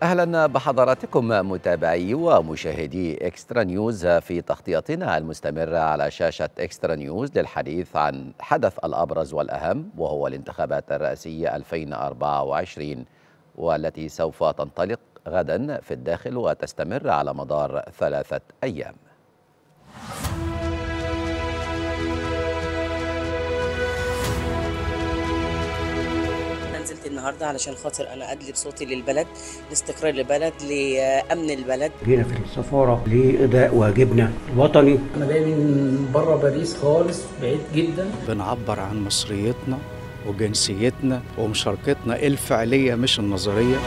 اهلا بحضراتكم متابعي ومشاهدي اكسترا نيوز في تغطيتنا المستمره على شاشه اكسترا نيوز للحديث عن حدث الابرز والاهم وهو الانتخابات الرئاسيه 2024 والتي سوف تنطلق غدا في الداخل وتستمر على مدار ثلاثه ايام. نزلت النهارده علشان خاطر انا ادلي بصوتي للبلد لاستقرار البلد لامن البلد جينا في السفاره لاداء واجبنا الوطني انا جاي من بره باريس خالص بعيد جدا بنعبر عن مصريتنا وجنسيتنا ومشاركتنا الفعليه مش النظريه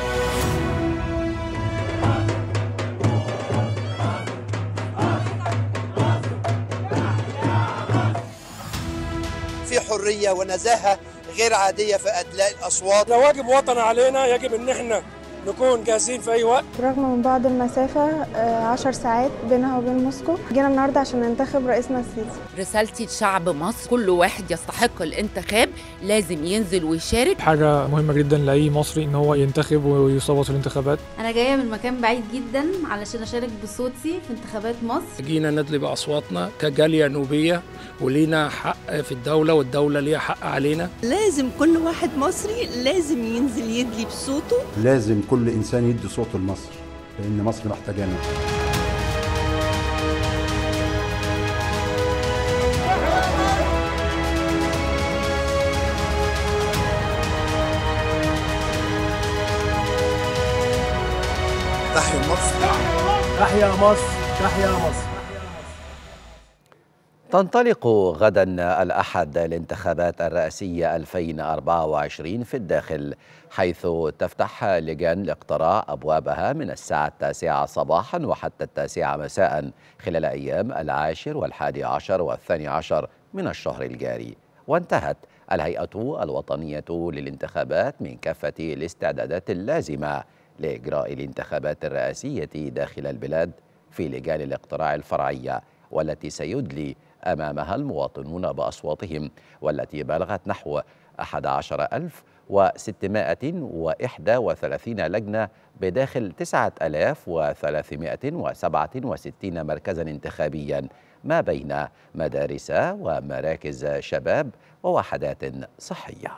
في حريه ونزاهه غير عاديه في ادلاء الاصوات ده واجب وطني علينا يجب ان احنا نكون جاهزين في اي وقت رغم من بعد المسافة آه، عشر ساعات بينها وبين موسكو جينا النهاردة عشان ننتخب رئيسنا السيسي رسالتي لشعب مصر كل واحد يستحق الانتخاب لازم ينزل ويشارك حاجة مهمة جدا لأي مصري إن هو ينتخب ويصوت في الانتخابات أنا جاية من مكان بعيد جدا علشان أشارك بصوتي في انتخابات مصر جينا ندلي باصواتنا كجاليه نوبيه ولينا حق في الدوله والدوله ليها حق علينا لازم كل واحد مصري لازم ينزل يدلي بصوته لازم كل انسان يدي صوته لمصر لان مصر محتاجانا تحيا مصر تحيا مصر تحيا مصر تنطلق غدا الأحد الانتخابات الرئاسية 2024 في الداخل حيث تفتح لجان الاقتراع أبوابها من الساعة التاسعة صباحا وحتى التاسعة مساء خلال أيام العاشر والحادي عشر والثاني عشر من الشهر الجاري وانتهت الهيئة الوطنية للانتخابات من كافة الاستعدادات اللازمة لإجراء الانتخابات الرئاسية داخل البلاد في لجان الاقتراع الفرعية والتي سيدلي أمامها المواطنون بأصواتهم والتي بلغت نحو 11631 لجنة بداخل 9367 مركزا انتخابيا ما بين مدارس ومراكز شباب ووحدات صحيه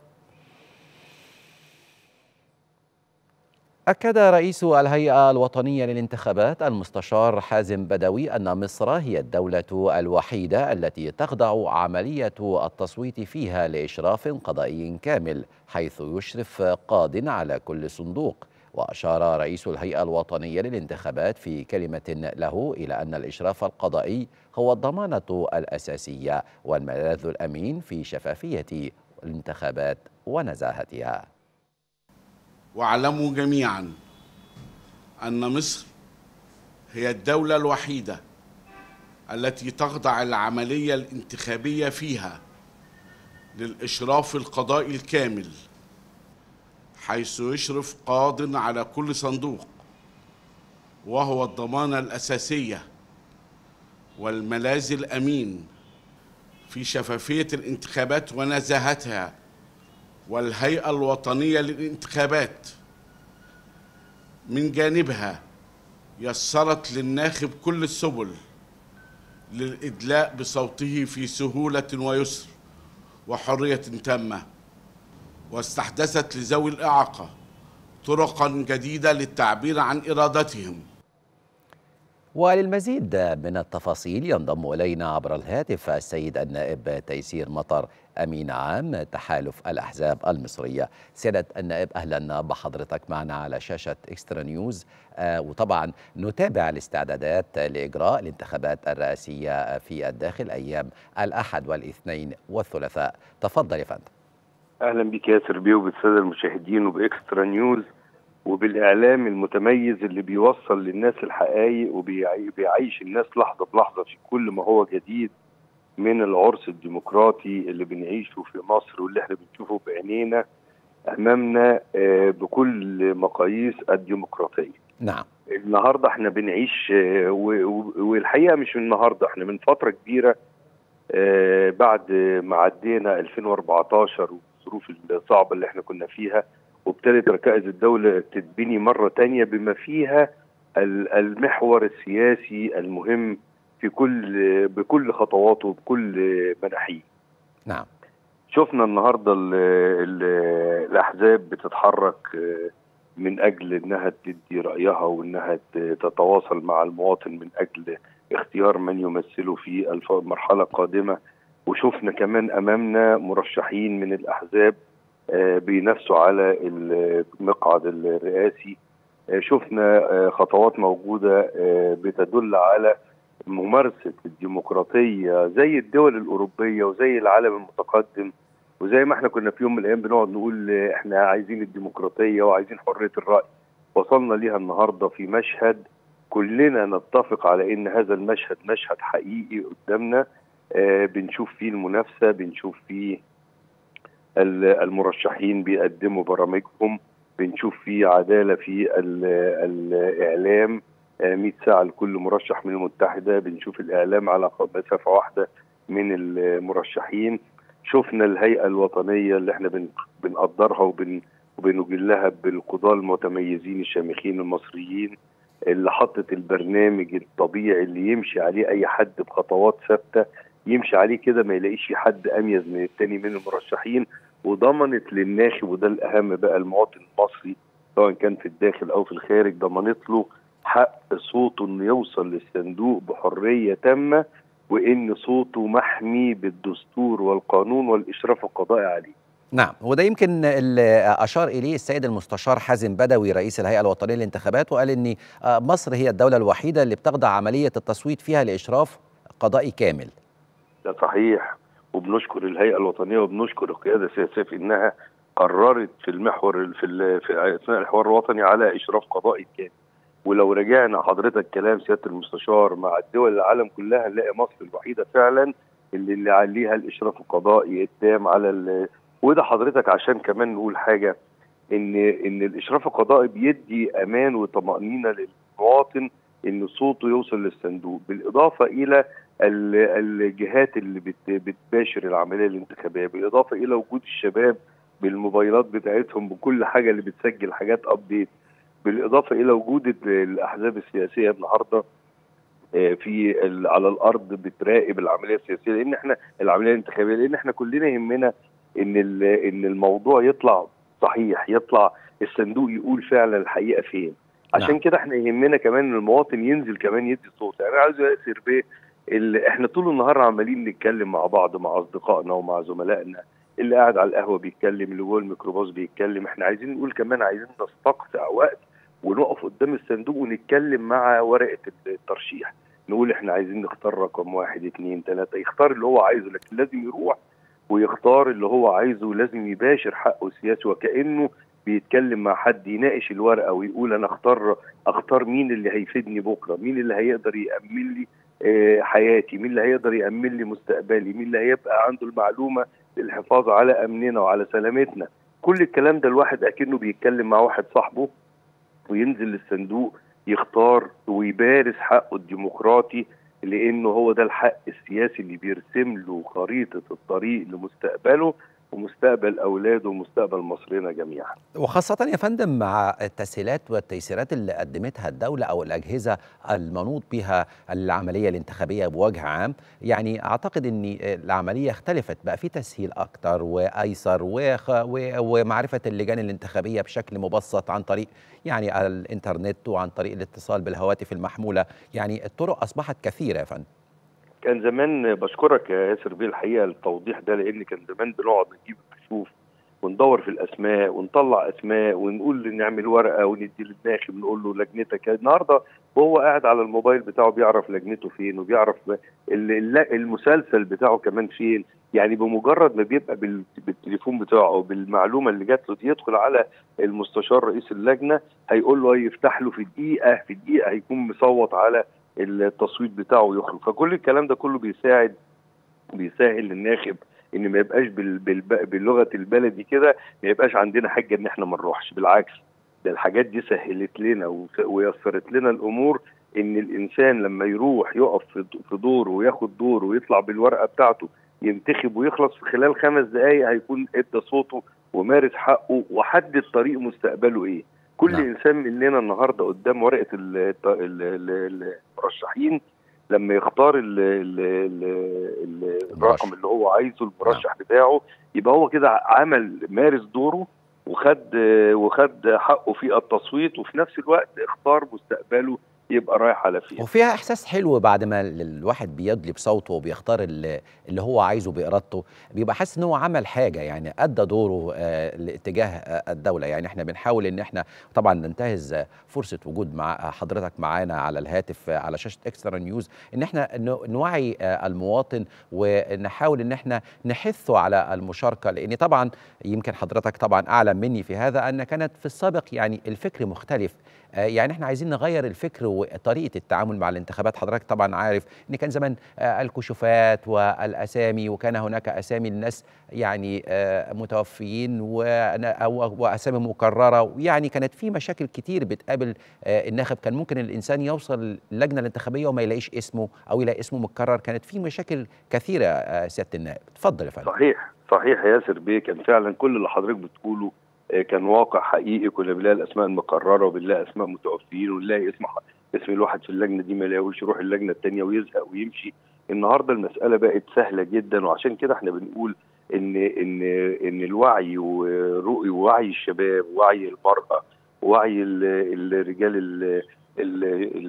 أكد رئيس الهيئة الوطنية للانتخابات المستشار حازم بدوي أن مصر هي الدولة الوحيدة التي تخضع عملية التصويت فيها لإشراف قضائي كامل حيث يشرف قاض على كل صندوق وأشار رئيس الهيئة الوطنية للانتخابات في كلمة له إلى أن الإشراف القضائي هو الضمانة الأساسية والملاذ الأمين في شفافية الانتخابات ونزاهتها واعلموا جميعا ان مصر هي الدوله الوحيده التي تخضع العمليه الانتخابيه فيها للاشراف القضائي الكامل حيث يشرف قاض على كل صندوق وهو الضمانه الاساسيه والملاذ الامين في شفافيه الانتخابات ونزاهتها والهيئة الوطنية للانتخابات من جانبها يسرت للناخب كل السبل للإدلاء بصوته في سهولة ويسر وحرية تامة واستحدثت لذوي الإعاقة طرقا جديدة للتعبير عن إرادتهم وللمزيد من التفاصيل ينضم إلينا عبر الهاتف السيد النائب تيسير مطر أمين عام تحالف الأحزاب المصرية سيادة النائب أهلا بحضرتك معنا على شاشة إكسترا نيوز آه وطبعا نتابع الاستعدادات لإجراء الانتخابات الرئاسية في الداخل أيام الأحد والاثنين والثلاثاء تفضل يا فندم أهلا بك ياسر بيه وبالسادة المشاهدين وبإكسترا نيوز وبالاعلام المتميز اللي بيوصل للناس الحقائق وبيعيش الناس لحظه بلحظه في كل ما هو جديد من العرس الديمقراطي اللي بنعيشه في مصر واللي احنا بنشوفه بعينينا امامنا بكل مقاييس الديمقراطيه. نعم. النهارده احنا بنعيش والحقيقه مش من النهارده احنا من فتره كبيره بعد ما عدينا 2014 والظروف الصعبه اللي احنا كنا فيها وابتدت ركائز الدولة تتبني مرة تانية بما فيها ال- المحور السياسي المهم في كل بكل خطواته وبكل مناحيه نعم شفنا النهارده ال ال الاحزاب بتتحرك آه، من اجل انها تدي رايها وانها ت- تتواصل مع المواطن من اجل اختيار من يمثله في الف- المرحله القادمه وشفنا كمان امامنا مرشحين من الاحزاب آه، بينافسوا على المقعد الرئاسي آه، شفنا آه، خطوات موجوده آه، بتدل على ممارسه الديمقراطيه زي الدول الاوروبيه وزي العالم المتقدم وزي ما احنا كنا في يوم من الايام بنقعد نقول آه، احنا عايزين الديمقراطيه وعايزين حريه الراي وصلنا ليها النهارده في مشهد كلنا نتفق على ان هذا المشهد مشهد حقيقي قدامنا آه بنشوف فيه المنافسه بنشوف فيه ال- المرشحين بيقدموا برامجهم بنشوف فيه عداله في ال- الاعلام آه، 100 ساعه لكل مرشح من المتحده بنشوف الاعلام على مسافه واحده من المرشحين شفنا الهيئه الوطنيه اللي احنا بن بنقدرها وبن وبنجلها بالقضاه المتميزين الشامخين المصريين اللي حطت البرنامج الطبيعي اللي يمشي عليه اي حد بخطوات ثابته يمشي عليه كده ما يلاقيش في حد اميز من التاني من المرشحين وضمنت للناخب وده الاهم بقى المواطن المصري سواء كان في الداخل او في الخارج ضمنت له حق صوته انه يوصل للصندوق بحريه تامه وان صوته محمي بالدستور والقانون والاشراف القضائي عليه نعم وده يمكن اللي أشار إليه السيد المستشار حازم بدوي رئيس الهيئة الوطنية للانتخابات وقال إن آه، مصر هي الدولة الوحيدة اللي بتخضع عملية التصويت فيها لإشراف قضائي كامل ده صحيح وبنشكر الهيئه الوطنيه وبنشكر القياده السياسيه في انها قررت في المحور في ال- في اثناء الحوار الوطني على اشراف قضائي كامل ولو رجعنا حضرتك كلام سياده المستشار مع الدول العالم كلها نلاقي مصر الوحيده فعلا اللي, اللي عليها الاشراف القضائي التام على ال... وده حضرتك عشان كمان نقول حاجه ان ان الاشراف القضائي بيدي امان وطمانينه للمواطن ان صوته يوصل للصندوق بالاضافه الى ال- الجهات اللي بت- بتباشر العمليه الانتخابيه بالاضافه الى وجود الشباب بالموبايلات بتاعتهم بكل حاجه اللي بتسجل حاجات ابديت بالاضافه الى وجود ال- الاحزاب السياسيه النهارده آه، في ال- على الارض بتراقب العمليه السياسيه لان احنا العمليه الانتخابيه لان احنا كلنا يهمنا ان ال- ان الموضوع يطلع صحيح يطلع الصندوق يقول فعلا الحقيقه فين عشان نعم. كده احنا يهمنا كمان ان المواطن ينزل كمان يدي صوت يعني انا عايز ياسر بيه اللي احنا طول النهار عمالين نتكلم مع بعض مع اصدقائنا ومع زملائنا اللي قاعد على القهوه بيتكلم اللي جوه الميكروباص بيتكلم احنا عايزين نقول كمان عايزين نستقطع وقت ونقف قدام الصندوق ونتكلم مع ورقه الترشيح نقول احنا عايزين نختار رقم واحد اتنين تلاته يختار اللي هو عايزه لكن لازم يروح ويختار اللي هو عايزه ولازم يباشر حقه السياسي وكانه بيتكلم مع حد يناقش الورقه ويقول انا اختار اختار مين اللي هيفيدني بكره مين اللي هيقدر يامن لي آه، حياتي مين اللي هيقدر يامن لي مستقبلي مين اللي هيبقى عنده المعلومه للحفاظ على امننا وعلى سلامتنا كل الكلام ده الواحد اكنه بيتكلم مع واحد صاحبه وينزل للصندوق يختار ويبارز حقه الديمقراطي لانه هو ده الحق السياسي اللي بيرسم له خريطه الطريق لمستقبله ومستقبل اولاده ومستقبل مصرنا جميعا. وخاصة يا فندم مع التسهيلات والتيسيرات اللي قدمتها الدولة أو الأجهزة المنوط بها العملية الانتخابية بوجه عام يعني أعتقد أن العملية اختلفت بقى في تسهيل أكتر وأيسر وخ و- ومعرفة اللجان الانتخابية بشكل مبسط عن طريق يعني الإنترنت وعن طريق الاتصال بالهواتف المحمولة يعني الطرق أصبحت كثيرة يا فندم كان زمان بشكرك يا ياسر بيه الحقيقه التوضيح ده لان كان زمان بنقعد نجيب الكشوف وندور في الاسماء ونطلع اسماء ونقول نعمل ورقه وندي للناخب نقول له لجنتك النهارده وهو قاعد على الموبايل بتاعه بيعرف لجنته فين وبيعرف ال- ال- المسلسل بتاعه كمان فين يعني بمجرد ما بيبقى بال- بالتليفون بتاعه او بالمعلومه اللي جات له دي يدخل على المستشار رئيس اللجنه هيقول له يفتح له في دقيقه في دقيقه هيكون مصوت على التصويت بتاعه ويخرج فكل الكلام ده كله بيساعد بيسهل للناخب ان ما يبقاش بال- بالب- باللغه البلدي كده ما يبقاش عندنا حاجه ان احنا ما نروحش بالعكس ده الحاجات دي سهلت لنا وس- ويسرت لنا الامور ان الانسان لما يروح يقف في د- في دوره وياخد دوره ويطلع بالورقه بتاعته ينتخب ويخلص في خلال خمس دقائق هيكون ادى صوته ومارس حقه وحدد طريق مستقبله ايه كل نعم. انسان مننا النهارده قدام ورقه ال- ال- ال- المرشحين لما يختار ال ال ال ال الرقم اللي هو عايزه المرشح بتاعه يبقى هو كده عمل مارس دوره وخد وخد حقه في التصويت وفي نفس الوقت اختار مستقبله يبقى رايح على فين وفيها احساس حلو بعد ما ال- الواحد بيدلي بصوته وبيختار ال- اللي هو عايزه بارادته بيبقى حاسس ان هو عمل حاجه يعني ادى دوره آه، لاتجاه آه، الدوله يعني احنا بنحاول ان احنا طبعا ننتهز آه، فرصه وجود مع حضرتك معانا على الهاتف آه، على شاشه اكسترا نيوز ان احنا ن- نوعي آه، المواطن ونحاول ان احنا نحثه على المشاركه لان طبعا يمكن حضرتك طبعا اعلم مني في هذا ان كانت في السابق يعني الفكر مختلف آه، يعني احنا عايزين نغير الفكر وطريقه التعامل مع الانتخابات حضرتك طبعا عارف ان كان زمان آه، الكشوفات والاسامي وكان هناك اسامي الناس يعني آه، متوفيين وأنا- أو- واسامي مكرره ويعني كانت في مشاكل كتير بتقابل آه، الناخب كان ممكن الانسان يوصل اللجنه الانتخابيه وما يلاقيش اسمه او يلاقي اسمه متكرر كانت في مشاكل كثيره آه، سياده النائب اتفضل يا فندم صحيح صحيح يا ياسر بيه كان فعلا كل اللي حضرتك بتقوله آه، كان واقع حقيقي كنا بنلاقي الاسماء المقرره وبنلاقي اسماء متوفيين ونلاقي اسم ح- اسم الواحد في اللجنه دي ما يلاقوش يروح اللجنه الثانيه ويزهق ويمشي النهارده المساله بقت سهله جدا وعشان كده احنا بنقول ان ان ان الوعي ورؤي ووعي الشباب ووعي المراه ووعي ال- الرجال ال- ال-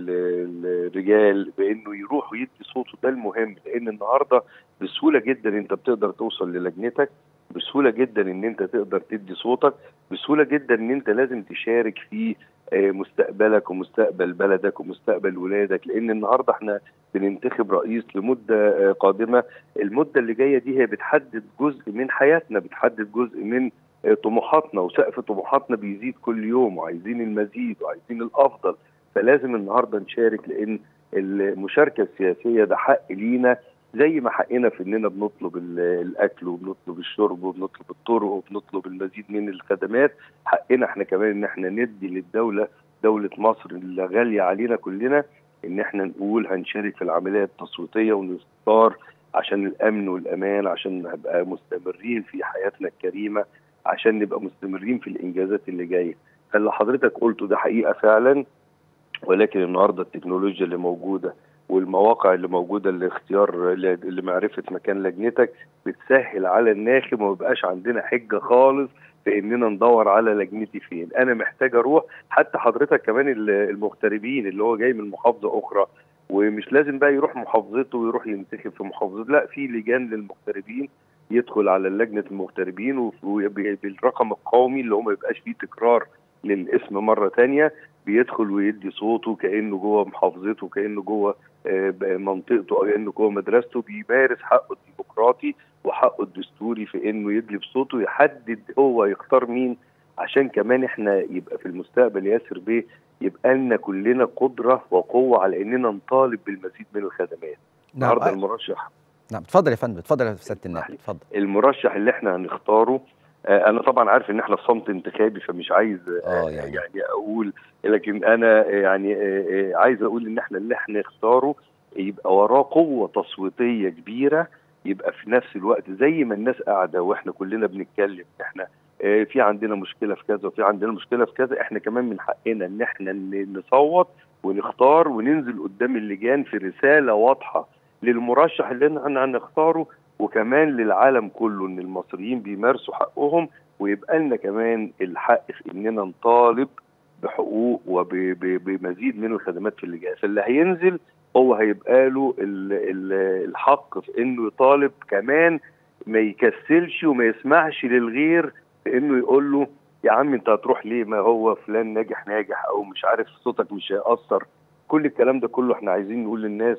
ال- الرجال بانه يروح ويدي صوته ده المهم لان النهارده بسهوله جدا انت بتقدر توصل للجنتك بسهوله جدا ان انت تقدر تدي صوتك بسهوله جدا ان انت لازم تشارك في آه، مستقبلك ومستقبل بلدك ومستقبل ولادك لان النهارده احنا بننتخب رئيس لمده آه، قادمه المده اللي جايه دي هي بتحدد جزء من حياتنا بتحدد جزء من آه، طموحاتنا وسقف طموحاتنا بيزيد كل يوم وعايزين المزيد وعايزين الافضل فلازم النهارده نشارك لان المشاركه السياسيه ده حق لينا زي ما حقنا في اننا بنطلب ال- الاكل وبنطلب الشرب وبنطلب الطرق وبنطلب المزيد من الخدمات حقنا احنا كمان ان احنا ندي للدوله دوله مصر اللي غاليه علينا كلنا ان احنا نقول هنشارك في العمليه التصويتيه ونختار عشان الامن والامان عشان نبقى مستمرين في حياتنا الكريمه عشان نبقى مستمرين في الانجازات اللي جايه فاللي حضرتك قلته ده حقيقه فعلا ولكن النهارده التكنولوجيا اللي موجوده والمواقع اللي موجوده لاختيار لمعرفه مكان لجنتك بتسهل على الناخب وما بقاش عندنا حجه خالص في اننا ندور على لجنتي فين انا محتاج اروح حتى حضرتك كمان ال- المغتربين اللي هو جاي من محافظه اخرى ومش لازم بقى يروح محافظته ويروح ينتخب في محافظته لا في لجان للمغتربين يدخل على لجنه المغتربين وف- وبالرقم القومي اللي هو ما يبقاش فيه تكرار للاسم مره تانية بيدخل ويدي صوته كانه جوه محافظته كانه جوه آه، ب- منطقته او كانه جوه مدرسته بيمارس حقه الديمقراطي وحقه الدستوري في انه يدلي بصوته يحدد هو يختار مين عشان كمان احنا يبقى في المستقبل ياسر بيه يبقى لنا كلنا قدره وقوه على اننا نطالب بالمزيد من الخدمات النهارده آه. المرشح نعم اتفضل يا فندم اتفضل يا سياده النائب اتفضل المرشح اللي احنا هنختاره آه، انا طبعا عارف ان احنا في صمت انتخابي فمش عايز آه، يعني. يعني اقول لكن انا آه، يعني آه، آه، عايز اقول ان احنا اللي احنا نختاره يبقى وراه قوه تصويتيه كبيره يبقى في نفس الوقت زي ما الناس قاعده واحنا كلنا بنتكلم احنا آه، في عندنا مشكله في كذا وفي عندنا مشكله في كذا احنا كمان من حقنا ان احنا ن- نصوت ونختار وننزل قدام اللجان في رساله واضحه للمرشح اللي احنا هنختاره وكمان للعالم كله ان المصريين بيمارسوا حقهم ويبقى لنا كمان الحق في اننا نطالب بحقوق وبمزيد من الخدمات في اللجان فاللي هينزل هو هيبقى له ال- ال- الحق في انه يطالب كمان ما يكسلش وما يسمعش للغير في انه يقول له يا عم انت هتروح ليه ما هو فلان ناجح ناجح او مش عارف صوتك مش هيأثر كل الكلام ده كله احنا عايزين نقول للناس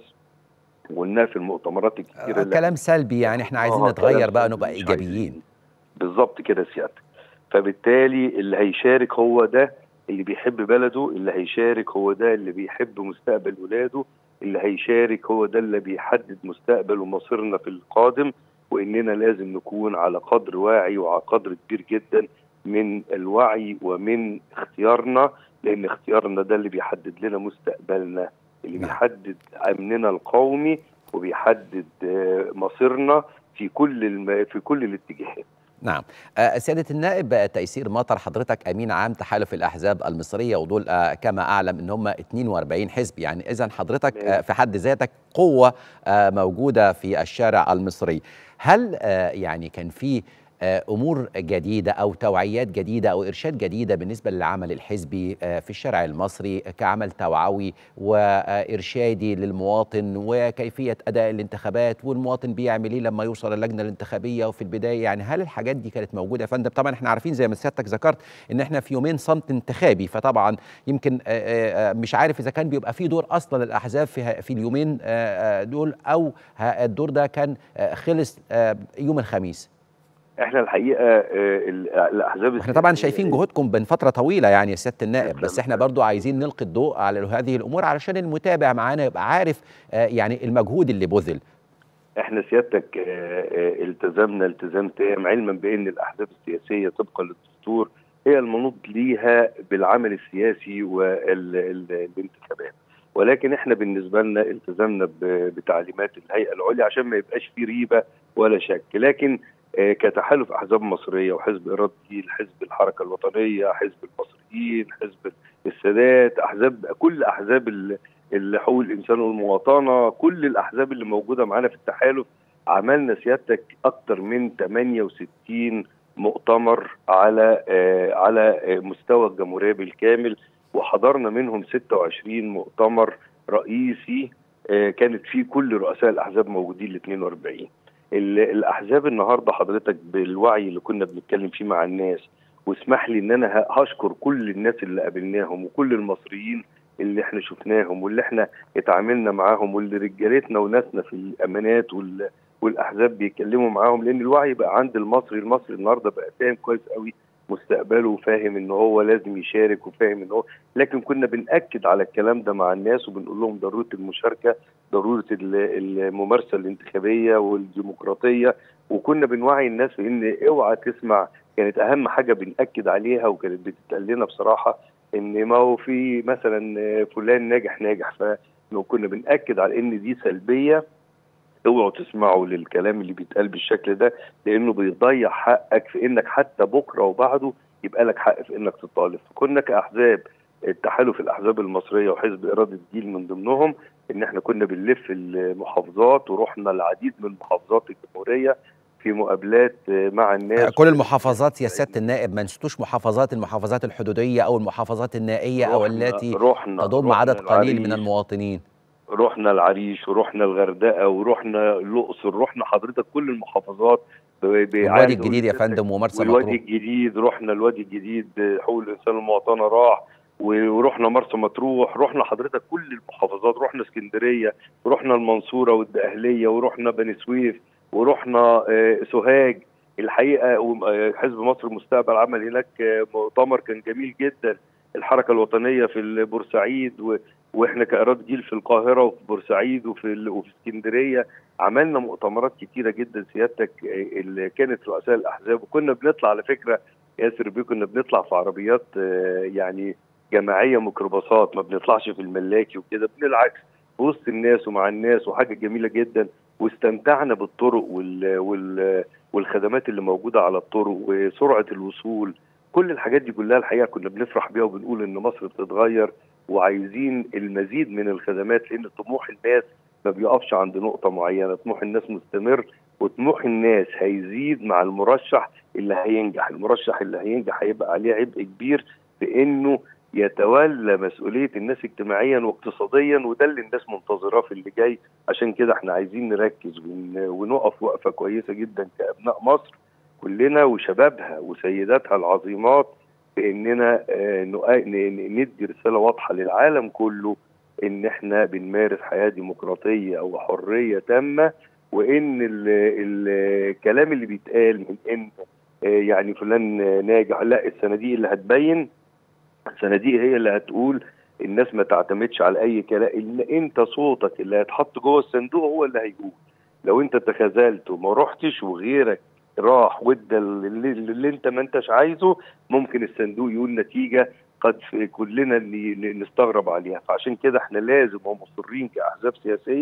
وقلناه في المؤتمرات الكتيره آه اللي كلام سلبي يعني احنا عايزين آه، نتغير كلام بقى سلبي نبقى مش ايجابيين بالظبط كده سيادتك فبالتالي اللي هيشارك هو ده اللي بيحب بلده اللي هيشارك هو ده اللي بيحب مستقبل ولاده اللي هيشارك هو ده اللي بيحدد مستقبل ومصيرنا في القادم واننا لازم نكون على قدر واعي وعلى قدر كبير جدا من الوعي ومن اختيارنا لان اختيارنا ده اللي بيحدد لنا مستقبلنا اللي بيحدد امننا القومي وبيحدد آه، مصيرنا في كل الم... في كل الاتجاهات نعم آه، سيادة النائب آه، تيسير مطر حضرتك أمين عام تحالف الأحزاب المصرية ودول آه، كما أعلم إن هم 42 حزب يعني إذا حضرتك آه، في حد ذاتك قوة آه، موجودة في الشارع المصري هل آه، يعني كان في آه، امور جديده او توعيات جديده او ارشاد جديده بالنسبه للعمل الحزبي آه، في الشارع المصري كعمل توعوي وارشادي للمواطن وكيفيه اداء الانتخابات والمواطن بيعمل ايه لما يوصل اللجنه الانتخابيه وفي البدايه يعني هل الحاجات دي كانت موجوده يا فندم طبعا احنا عارفين زي ما سيادتك ذكرت ان احنا في يومين صمت انتخابي فطبعا يمكن آه، آه، آه، مش عارف اذا كان بيبقى في دور اصلا للاحزاب في ه- في اليومين آه، آه، دول او ه- الدور ده كان آه، خلص آه، يوم الخميس احنا الحقيقه آه، ال- الاحزاب احنا طبعا شايفين جهودكم بين فتره طويله يعني يا سياده النائب بس احنا برضو عايزين نلقي الضوء على هذه الامور علشان المتابع معانا يبقى عارف آه، يعني المجهود اللي بذل احنا سيادتك آه، آه، التزمنا التزام تام علما بان الاحزاب السياسيه طبقا للدستور هي المنوط ليها بالعمل السياسي والانتخابات ولكن احنا بالنسبه لنا التزمنا ب- بتعليمات الهيئه العليا عشان ما يبقاش في ريبه ولا شك لكن آه، كتحالف احزاب مصريه وحزب اراده الجيل حزب الحركه الوطنيه حزب المصريين حزب السادات احزاب كل احزاب ال- ال- حقوق الانسان والمواطنه كل الاحزاب اللي موجوده معانا في التحالف عملنا سيادتك اكتر من 68 مؤتمر على آه على آه مستوى الجمهوريه بالكامل وحضرنا منهم 26 مؤتمر رئيسي آه كانت فيه كل رؤساء الاحزاب موجودين ال 42 ال- الاحزاب النهارده حضرتك بالوعي اللي كنا بنتكلم فيه مع الناس واسمح لي ان انا ه- هشكر كل الناس اللي قابلناهم وكل المصريين اللي احنا شفناهم واللي احنا اتعاملنا معاهم واللي رجالتنا وناسنا في الامانات وال والاحزاب بيتكلموا معاهم لان الوعي بقى عند المصري المصري النهارده بقى فاهم كويس قوي مستقبله وفاهم ان هو لازم يشارك وفاهم ان هو لكن كنا بناكد على الكلام ده مع الناس وبنقول لهم ضروره المشاركه ضروره ال- الممارسه الانتخابيه والديمقراطيه وكنا بنوعي الناس بان اوعى تسمع كانت اهم حاجه بناكد عليها وكانت بتتقال لنا بصراحه ان ما هو في مثلا فلان ناجح ناجح فكنا بناكد على ان دي سلبيه اوعوا تسمعوا للكلام اللي بيتقال بالشكل ده لانه بيضيع حقك في انك حتى بكره وبعده يبقى لك حق في انك تطالب فكنا كاحزاب التحالف الاحزاب المصريه وحزب اراده الجيل من ضمنهم ان احنا كنا بنلف المحافظات ورحنا العديد من محافظات الجمهوريه في مقابلات مع الناس كل المحافظات يا سياده النائب ما نسيتوش محافظات المحافظات الحدوديه او المحافظات النائيه او رحنا- التي رحنا- تضم رحنا عدد قليل من العريش. المواطنين رحنا العريش ورحنا الغردقه ورحنا الاقصر رحنا حضرتك كل المحافظات ب- ب- والوادي عايز أقول الجديد يا لحضرتك فندم ومرسى والوادي مطروح الجديد رحنا الوادي الجديد حقوق الانسان المواطنه راح ورحنا مرسى مطروح رحنا حضرتك كل المحافظات رحنا اسكندريه ورحنا المنصوره والدقهليه ورحنا بني سويف ورحنا آه، سوهاج الحقيقه وم- آه، حزب مصر المستقبل عمل هناك آه، مؤتمر كان جميل جدا الحركه الوطنيه في بورسعيد و... واحنا كايراد جيل في القاهره وفي بورسعيد وفي ال... وفي اسكندريه عملنا مؤتمرات كتيره جدا سيادتك آه، اللي كانت رؤساء الاحزاب وكنا بنطلع على فكره ياسر بيه كنا بنطلع في عربيات آه، يعني جماعيه ميكروباصات ما بنطلعش في الملاكي وكده بالعكس في وسط الناس ومع الناس وحاجه جميله جدا واستمتعنا بالطرق وال... وال... والخدمات اللي موجوده على الطرق وسرعه الوصول كل الحاجات دي كلها الحقيقه كنا بنفرح بيها وبنقول ان مصر بتتغير وعايزين المزيد من الخدمات لان طموح الناس ما بيقفش عند نقطه معينه طموح الناس مستمر وطموح الناس هيزيد مع المرشح اللي هينجح المرشح اللي هينجح هيبقى عليه عبء كبير في انه يتولى مسؤوليه الناس اجتماعيا واقتصاديا وده اللي الناس منتظراه في اللي جاي عشان كده احنا عايزين نركز ون- ونقف وقفه كويسه جدا كابناء مصر كلنا وشبابها وسيداتها العظيمات باننا آه، نؤ- ن- ندي رساله واضحه للعالم كله ان احنا بنمارس حياه ديمقراطيه وحريه تامه وان ال- ال- الكلام اللي بيتقال من ان آه، يعني فلان ناجح لا الصناديق اللي هتبين الصناديق هي اللي هتقول الناس ما تعتمدش على اي كلام ان انت صوتك اللي هيتحط جوه الصندوق هو اللي هيقول لو انت تخاذلت وما رحتش وغيرك راح وادى اللي, اللي انت ما انتش عايزه ممكن الصندوق يقول نتيجه قد في كلنا ن- ن- نستغرب عليها فعشان كده احنا لازم ومصرين كاحزاب سياسيه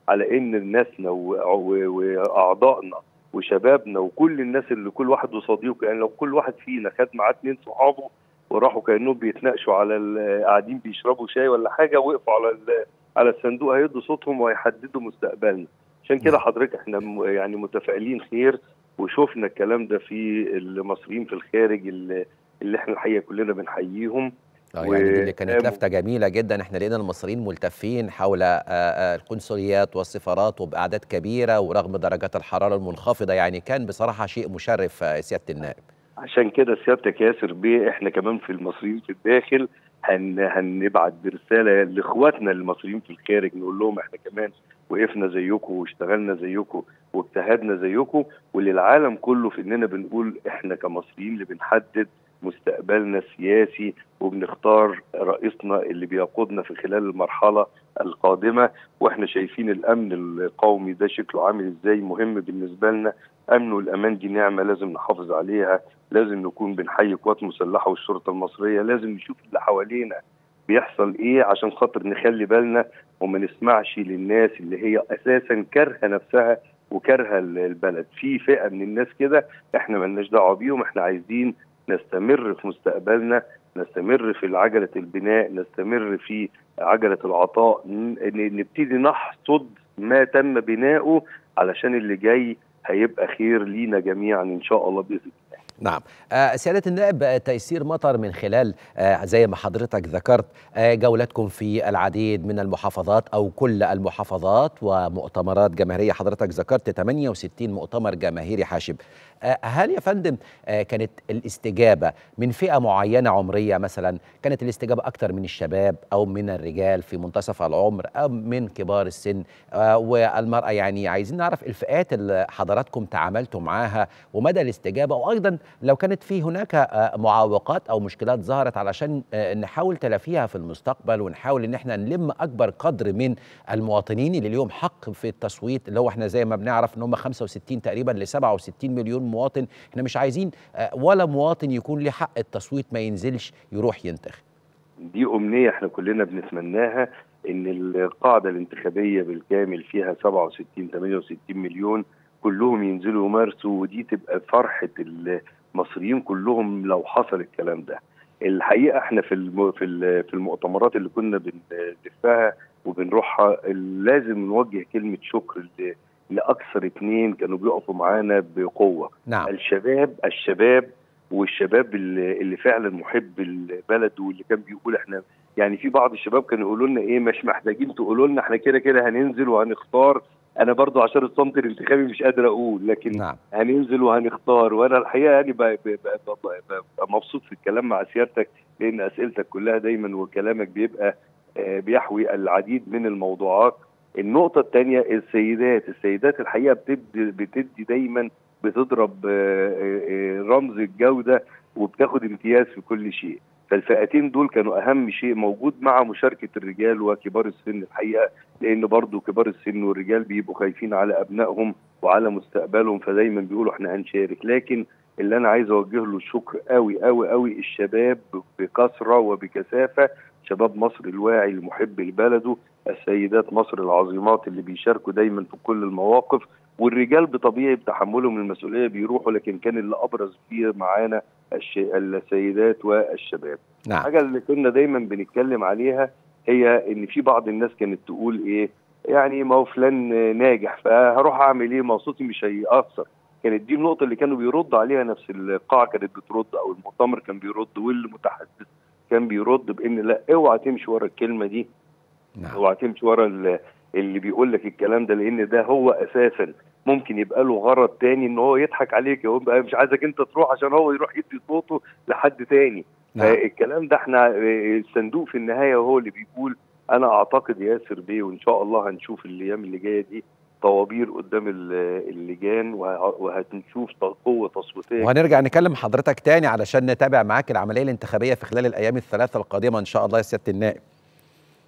على ان ناسنا و- و- واعضائنا وشبابنا وكل الناس اللي كل واحد وصديقه يعني لو كل واحد فينا خد معاه اتنين صحابه وراحوا كانهم بيتناقشوا على ال- قاعدين بيشربوا شاي ولا حاجه وقفوا على ال- على الصندوق هيدوا صوتهم وهيحددوا مستقبلنا عشان كده حضرتك احنا م- يعني متفائلين خير وشفنا الكلام ده في المصريين في الخارج اللي, اللي احنا الحقيقه كلنا بنحييهم اه يعني دي اللي كانت وقاموا- لفتة جميلة جدا احنا لقينا المصريين ملتفين حول آه، آه، القنصليات والسفارات وبأعداد كبيرة ورغم درجات الحرارة المنخفضة يعني كان بصراحة شيء مشرف آه، سيادة النائب عشان كده سيادتك ياسر بيه احنا كمان في المصريين في الداخل هن هنبعت برساله لاخواتنا المصريين في الخارج نقول لهم احنا كمان وقفنا زيكم واشتغلنا زيكم واجتهدنا زيكم وللعالم كله في اننا بنقول احنا كمصريين اللي بنحدد مستقبلنا السياسي وبنختار رئيسنا اللي بيقودنا في خلال المرحله القادمه واحنا شايفين الامن القومي ده شكله عامل ازاي مهم بالنسبه لنا امن والامان دي نعمه لازم نحافظ عليها لازم نكون بنحيي القوات المسلحه والشرطه المصريه لازم نشوف اللي حوالينا بيحصل ايه عشان خاطر نخلي بالنا وما نسمعش للناس اللي هي اساسا كارهه نفسها وكارهه ال- البلد في فئه من الناس كده احنا ملناش دعوه بيهم احنا عايزين نستمر في مستقبلنا نستمر في عجله البناء نستمر في عجله العطاء ن- ن- نبتدي نحصد ما تم بناؤه علشان اللي جاي هيبقى خير لينا جميعا ان شاء الله باذن الله نعم آه، سيادة النائب آه، تيسير مطر من خلال آه، زي ما حضرتك ذكرت آه، جولتكم في العديد من المحافظات أو كل المحافظات ومؤتمرات جماهيرية حضرتك ذكرت 68 مؤتمر جماهيري حاشب آه، هل يا فندم آه، كانت الاستجابة من فئة معينة عمرية مثلا كانت الاستجابة أكثر من الشباب أو من الرجال في منتصف العمر أو من كبار السن آه، والمرأة يعني عايزين نعرف الفئات اللي حضراتكم تعاملتوا معاها ومدى الاستجابة وأيضا لو كانت في هناك آه، معوقات أو مشكلات ظهرت علشان آه، نحاول تلافيها في المستقبل ونحاول إن احنا نلم أكبر قدر من المواطنين اللي ليهم حق في التصويت اللي هو احنا زي ما بنعرف إن هم 65 تقريبا ل 67 مليون مواطن احنا مش عايزين آه، ولا مواطن يكون له حق التصويت ما ينزلش يروح ينتخب دي امنيه احنا كلنا بنتمناها ان القاعده الانتخابيه بالكامل فيها 67 68 مليون كلهم ينزلوا يمارسوا ودي تبقى فرحه المصريين كلهم لو حصل الكلام ده الحقيقه احنا في الم... في ال- في المؤتمرات اللي كنا بنلفها وبنروحها لازم نوجه كلمه شكر ل... لاكثر اتنين كانوا بيقفوا معانا بقوه نعم الشباب الشباب والشباب اللي, اللي فعلا محب البلد واللي كان بيقول احنا يعني في بعض الشباب كانوا يقولوا لنا ايه مش محتاجين تقولوا لنا احنا كده كده هننزل وهنختار انا برضو عشان الصمت الانتخابي مش قادر اقول لكن نعم. هننزل وهنختار وانا الحقيقه يعني ب- ب- ب- ب- ببقى مبسوط في الكلام مع سيادتك لان اسئلتك كلها دايما وكلامك بيبقى آه، بيحوي العديد من الموضوعات النقطة الثانية السيدات، السيدات الحقيقة بتدي بتدي دايما بتضرب آه، آه، آه، رمز الجودة وبتاخد امتياز في كل شيء. فالفئتين دول كانوا أهم شيء موجود مع مشاركة الرجال وكبار السن الحقيقة لأن برضو كبار السن والرجال بيبقوا خايفين على أبنائهم وعلى مستقبلهم فدايما بيقولوا احنا هنشارك لكن اللي أنا عايز أوجه له الشكر قوي قوي قوي الشباب بكثرة وبكثافة شباب مصر الواعي المحب لبلده السيدات مصر العظيمات اللي بيشاركوا دايما في كل المواقف والرجال بطبيعي بتحملهم المسؤوليه بيروحوا لكن كان اللي ابرز فيه معانا الش... السيدات والشباب. نعم. الحاجه اللي كنا دايما بنتكلم عليها هي ان في بعض الناس كانت تقول ايه يعني ما هو فلان ناجح فهروح اعمل ايه ما هو صوتي مش هيأثر. كانت دي النقطه اللي كانوا بيرد عليها نفس القاعه كانت بترد او المؤتمر كان بيرد والمتحدث كان بيرد بان لا اوعى تمشي ورا الكلمه دي نعم. اوعى تمشي ورا ال- اللي بيقول لك الكلام ده لان ده هو اساسا ممكن يبقى له غرض تاني ان هو يضحك عليك هو بقى مش عايزك انت تروح عشان هو يروح يدي صوته لحد تاني نعم. الكلام ده احنا آه، الصندوق في النهايه هو اللي بيقول انا اعتقد ياسر بيه وان شاء الله هنشوف الايام اللي جايه دي طوابير قدام ال- اللجان وه- وهنشوف قوه تصويتيه وهنرجع نكلم حضرتك تاني علشان نتابع معاك العملية الانتخابية في خلال الأيام الثلاثة القادمة إن شاء الله يا سيادة النائب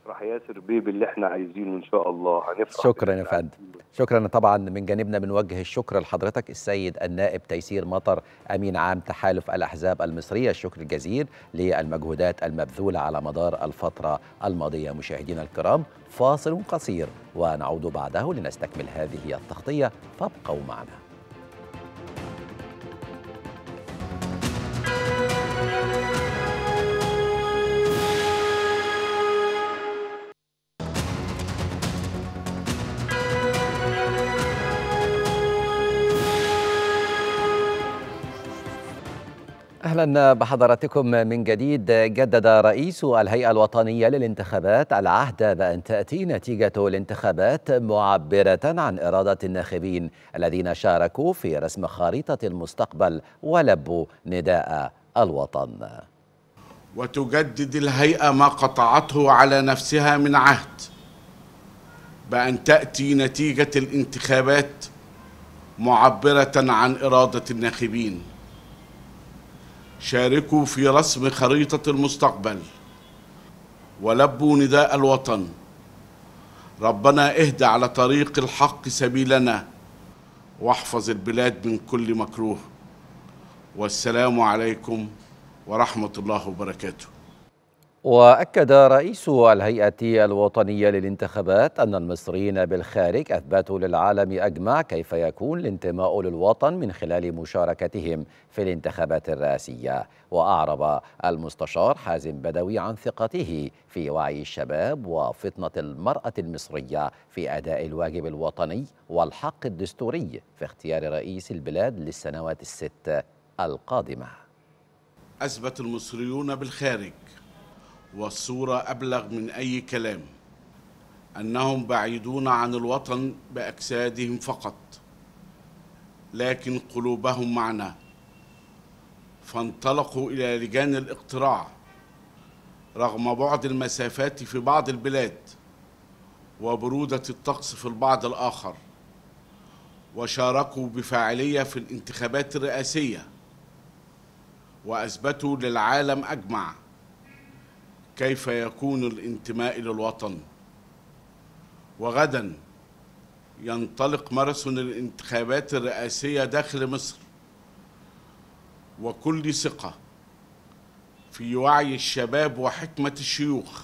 هنفرح ياسر بيه باللي احنا عايزينه ان شاء الله هنفرح شكرا يا فندم شكرا طبعا من جانبنا بنوجه الشكر لحضرتك السيد النائب تيسير مطر امين عام تحالف الاحزاب المصريه الشكر الجزيل للمجهودات المبذوله على مدار الفتره الماضيه مشاهدينا الكرام فاصل قصير ونعود بعده لنستكمل هذه التغطيه فابقوا معنا اهلا بحضراتكم من جديد جدد رئيس الهيئه الوطنيه للانتخابات العهد بان تاتي نتيجه الانتخابات معبره عن اراده الناخبين الذين شاركوا في رسم خريطه المستقبل ولبوا نداء الوطن وتجدد الهيئه ما قطعته على نفسها من عهد بان تاتي نتيجه الانتخابات معبره عن اراده الناخبين شاركوا في رسم خريطة المستقبل ولبوا نداء الوطن ربنا اهد على طريق الحق سبيلنا واحفظ البلاد من كل مكروه والسلام عليكم ورحمة الله وبركاته واكد رئيس الهيئه الوطنيه للانتخابات ان المصريين بالخارج اثبتوا للعالم اجمع كيف يكون الانتماء للوطن من خلال مشاركتهم في الانتخابات الرئاسيه واعرب المستشار حازم بدوي عن ثقته في وعي الشباب وفطنه المراه المصريه في اداء الواجب الوطني والحق الدستوري في اختيار رئيس البلاد للسنوات الست القادمه اثبت المصريون بالخارج والصورة أبلغ من أي كلام أنهم بعيدون عن الوطن بأجسادهم فقط لكن قلوبهم معنا فانطلقوا إلى لجان الاقتراع رغم بعد المسافات في بعض البلاد وبرودة الطقس في البعض الآخر وشاركوا بفاعلية في الانتخابات الرئاسية وأثبتوا للعالم أجمع كيف يكون الانتماء للوطن وغدا ينطلق ماراثون الانتخابات الرئاسيه داخل مصر وكل ثقه في وعي الشباب وحكمه الشيوخ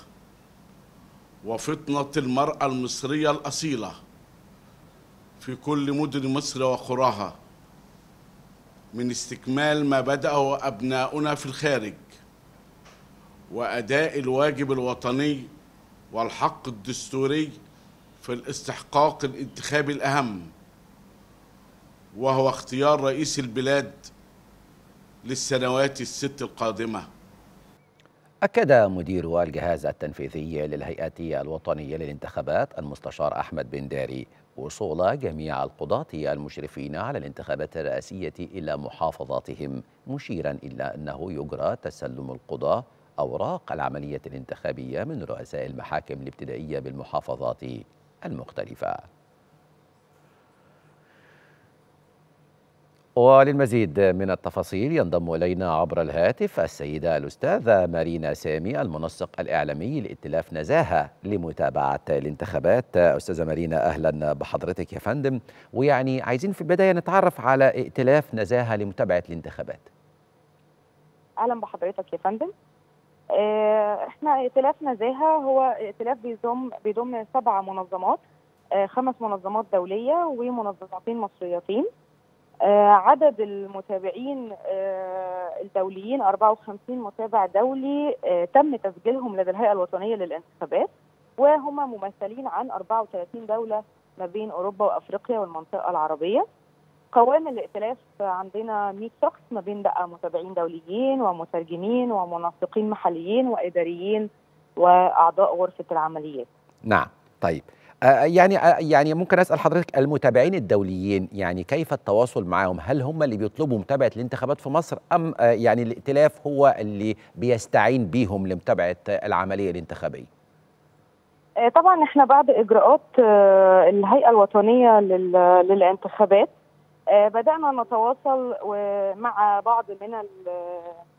وفطنه المراه المصريه الاصيله في كل مدن مصر وقراها من استكمال ما بدأه أبناؤنا في الخارج واداء الواجب الوطني والحق الدستوري في الاستحقاق الانتخابي الاهم وهو اختيار رئيس البلاد للسنوات الست القادمه أكد مدير الجهاز التنفيذي للهيئة الوطنية للانتخابات المستشار أحمد بن داري وصول جميع القضاة المشرفين على الانتخابات الرئاسية إلى محافظاتهم مشيرا إلى أنه يجرى تسلم القضاة أوراق العملية الانتخابية من رؤساء المحاكم الابتدائية بالمحافظات المختلفة وللمزيد من التفاصيل ينضم إلينا عبر الهاتف السيدة الأستاذة مارينا سامي المنسق الإعلامي لائتلاف نزاهة لمتابعة الانتخابات أستاذة مارينا أهلا بحضرتك يا فندم ويعني عايزين في البداية نتعرف على ائتلاف نزاهة لمتابعة الانتخابات أهلا بحضرتك يا فندم احنا ائتلاف نزاهه هو ائتلاف بيضم بيضم سبع منظمات خمس منظمات دوليه ومنظمتين مصريتين عدد المتابعين الدوليين 54 متابع دولي تم تسجيلهم لدى الهيئه الوطنيه للانتخابات وهم ممثلين عن 34 دوله ما بين اوروبا وافريقيا والمنطقه العربيه قوام الائتلاف عندنا 100 شخص ما بين بقى متابعين دوليين ومترجمين ومنسقين محليين واداريين واعضاء غرفه العمليات. نعم طيب آه يعني آه يعني ممكن اسال حضرتك المتابعين الدوليين يعني كيف التواصل معهم؟ هل هم اللي بيطلبوا متابعه الانتخابات في مصر ام آه يعني الائتلاف هو اللي بيستعين بيهم لمتابعه العمليه الانتخابيه؟ طبعا احنا بعد اجراءات الهيئه الوطنيه للانتخابات بدأنا نتواصل مع بعض من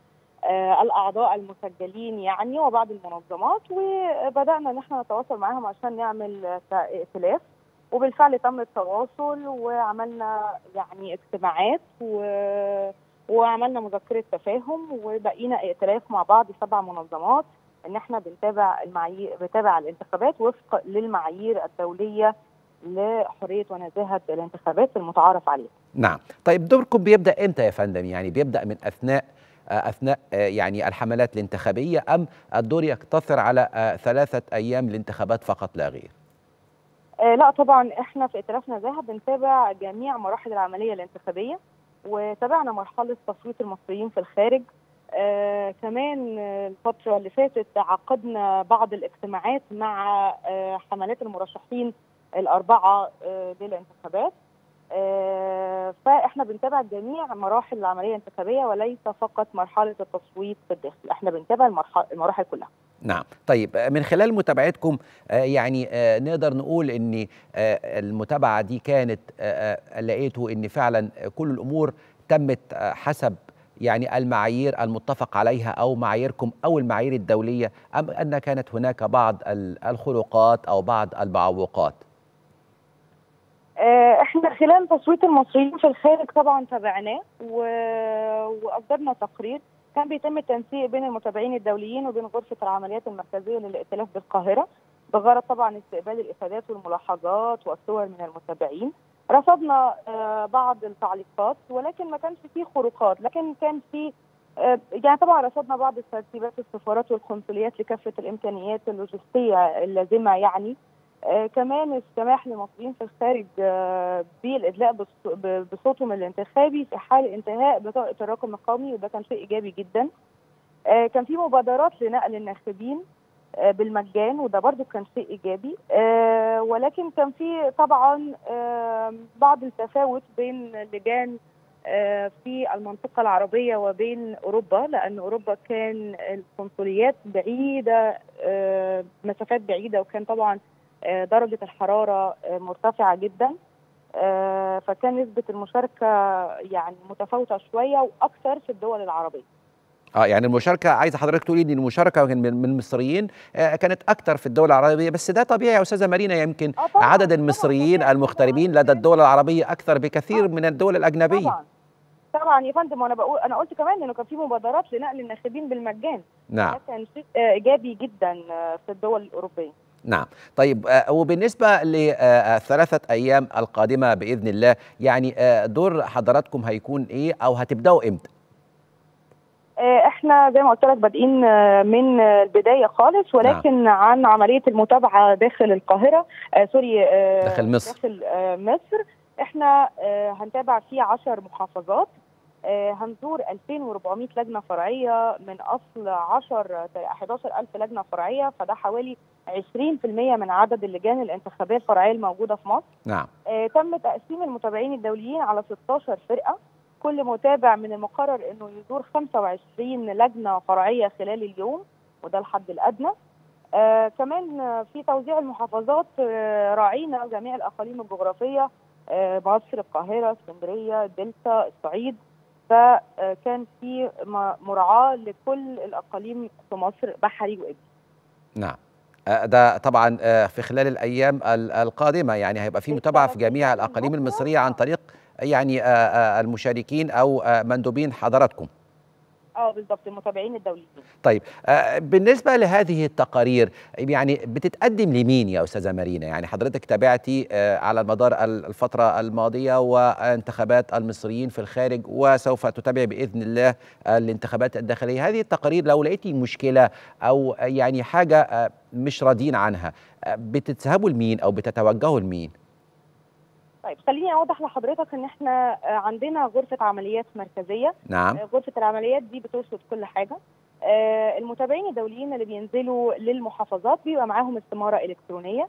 آه، الاعضاء المسجلين يعني وبعض المنظمات وبدانا ان احنا نتواصل معاهم عشان نعمل آه، ائتلاف وبالفعل تم التواصل وعملنا يعني اجتماعات و... وعملنا مذكره تفاهم وبقينا ائتلاف مع بعض سبع منظمات ان احنا بنتابع المعايير بنتابع الانتخابات وفق للمعايير الدوليه لحريه ونزاهه الانتخابات المتعارف عليها. نعم طيب دوركم بيبدا امتى يا فندم يعني بيبدا من اثناء آه، اثناء آه، يعني الحملات الانتخابيه ام الدور يقتصر على آه، ثلاثه ايام الانتخابات فقط لا غير آه لا طبعا احنا في ائتلاف نزاهه بنتابع جميع مراحل العمليه الانتخابيه وتابعنا مرحله تصويت المصريين في الخارج آه كمان آه، الفتره اللي فاتت عقدنا بعض الاجتماعات مع آه حملات المرشحين الاربعه آه للانتخابات آه فاحنا بنتابع جميع مراحل العمليه الانتخابيه وليس فقط مرحله التصويت في الداخل احنا بنتابع المرحله المراحل كلها نعم طيب آه، من خلال متابعتكم آه، يعني آه، نقدر نقول ان آه، المتابعه دي كانت آه، آه، لقيتوا ان فعلا كل الامور تمت آه، حسب يعني المعايير المتفق عليها او معاييركم او المعايير الدوليه ام ان كانت هناك بعض ال- الخروقات او بعض المعوقات آه، احنا خلال تصويت المصريين في الخارج طبعا تابعناه و... واصدرنا تقرير كان بيتم التنسيق بين المتابعين الدوليين وبين غرفه العمليات المركزيه للائتلاف بالقاهره بغرض طبعا استقبال الافادات والملاحظات والصور من المتابعين رصدنا آه، بعض التعليقات ولكن ما كانش فيه خروقات لكن كان في آه، يعني طبعا رصدنا بعض ترتيبات السفارات والقنصليات لكافه الامكانيات اللوجستيه اللازمه يعني آه كمان السماح للمصريين في الخارج آه بالادلاء بص- ب- بصوتهم الانتخابي في حال انتهاء بطاقه الرقم القومي وده كان شيء ايجابي جدا. آه كان في مبادرات لنقل الناخبين آه بالمجان وده برضو كان شيء ايجابي آه ولكن كان في طبعا آه بعض التفاوت بين لجان آه في المنطقه العربيه وبين اوروبا لان اوروبا كان القنصليات بعيده آه مسافات بعيده وكان طبعا آه، درجة الحرارة آه، مرتفعة جدا آه، فكان نسبة المشاركة يعني متفاوتة شوية وأكثر في الدول العربية اه يعني المشاركه عايزه حضرتك تقولي ان المشاركه من من المصريين آه، كانت اكتر في الدول العربيه بس ده طبيعي يا استاذه مارينا يمكن عدد المصريين المغتربين لدى الدول العربيه اكثر بكثير من الدول الاجنبيه طبعا طبعا يا فندم وانا بقول انا قلت كمان انه كان في مبادرات لنقل الناخبين بالمجان نعم ده كان شيء آه، ايجابي جدا آه، في الدول الاوروبيه نعم طيب آه، وبالنسبة للثلاثة أيام القادمة بإذن الله يعني آه، دور حضراتكم هيكون إيه أو هتبدأوا إمتى؟ آه، احنا زي ما قلت لك بادئين آه، من آه، البدايه خالص ولكن عن عمليه المتابعه داخل القاهره آه سوري آه داخل مصر. داخل آه مصر احنا آه هنتابع في 10 محافظات آه هنزور 2400 لجنه فرعيه من اصل 10 11000 لجنه فرعيه فده حوالي 20% من عدد اللجان الانتخابيه الفرعيه الموجوده في مصر نعم آه، تم تقسيم المتابعين الدوليين على 16 فرقة كل متابع من المقرر انه يزور 25 لجنة فرعية خلال اليوم وده الحد الادنى آه كمان آه، في توزيع المحافظات آه راعينا جميع الاقاليم الجغرافية آه مصر القاهرة اسكندرية الدلتا الصعيد فكان في م- مراعاة لكل الاقاليم في مصر بحري وابلي نعم آه، ده طبعا آه، في خلال الأيام ال- القادمة يعني هيبقى في متابعة في جميع الأقاليم المصرية عن طريق يعني آه، آه، المشاركين أو آه، مندوبين حضراتكم اه بالظبط المتابعين الدوليين طيب آه، بالنسبة لهذه التقارير يعني بتتقدم لمين يا أستاذة مارينا يعني حضرتك تابعتي آه، على مدار ال- الفترة الماضية وانتخابات المصريين في الخارج وسوف تتابع بإذن الله الانتخابات الداخلية هذه التقارير لو لقيتي مشكلة أو يعني حاجة آه، مش راضيين عنها آه، بتذهبوا لمين أو بتتوجهوا لمين طيب خليني اوضح لحضرتك ان احنا آه، عندنا غرفه عمليات مركزيه نعم آه، غرفه العمليات دي بترصد كل حاجه آه، المتابعين الدوليين اللي بينزلوا للمحافظات بيبقى معاهم استماره الكترونيه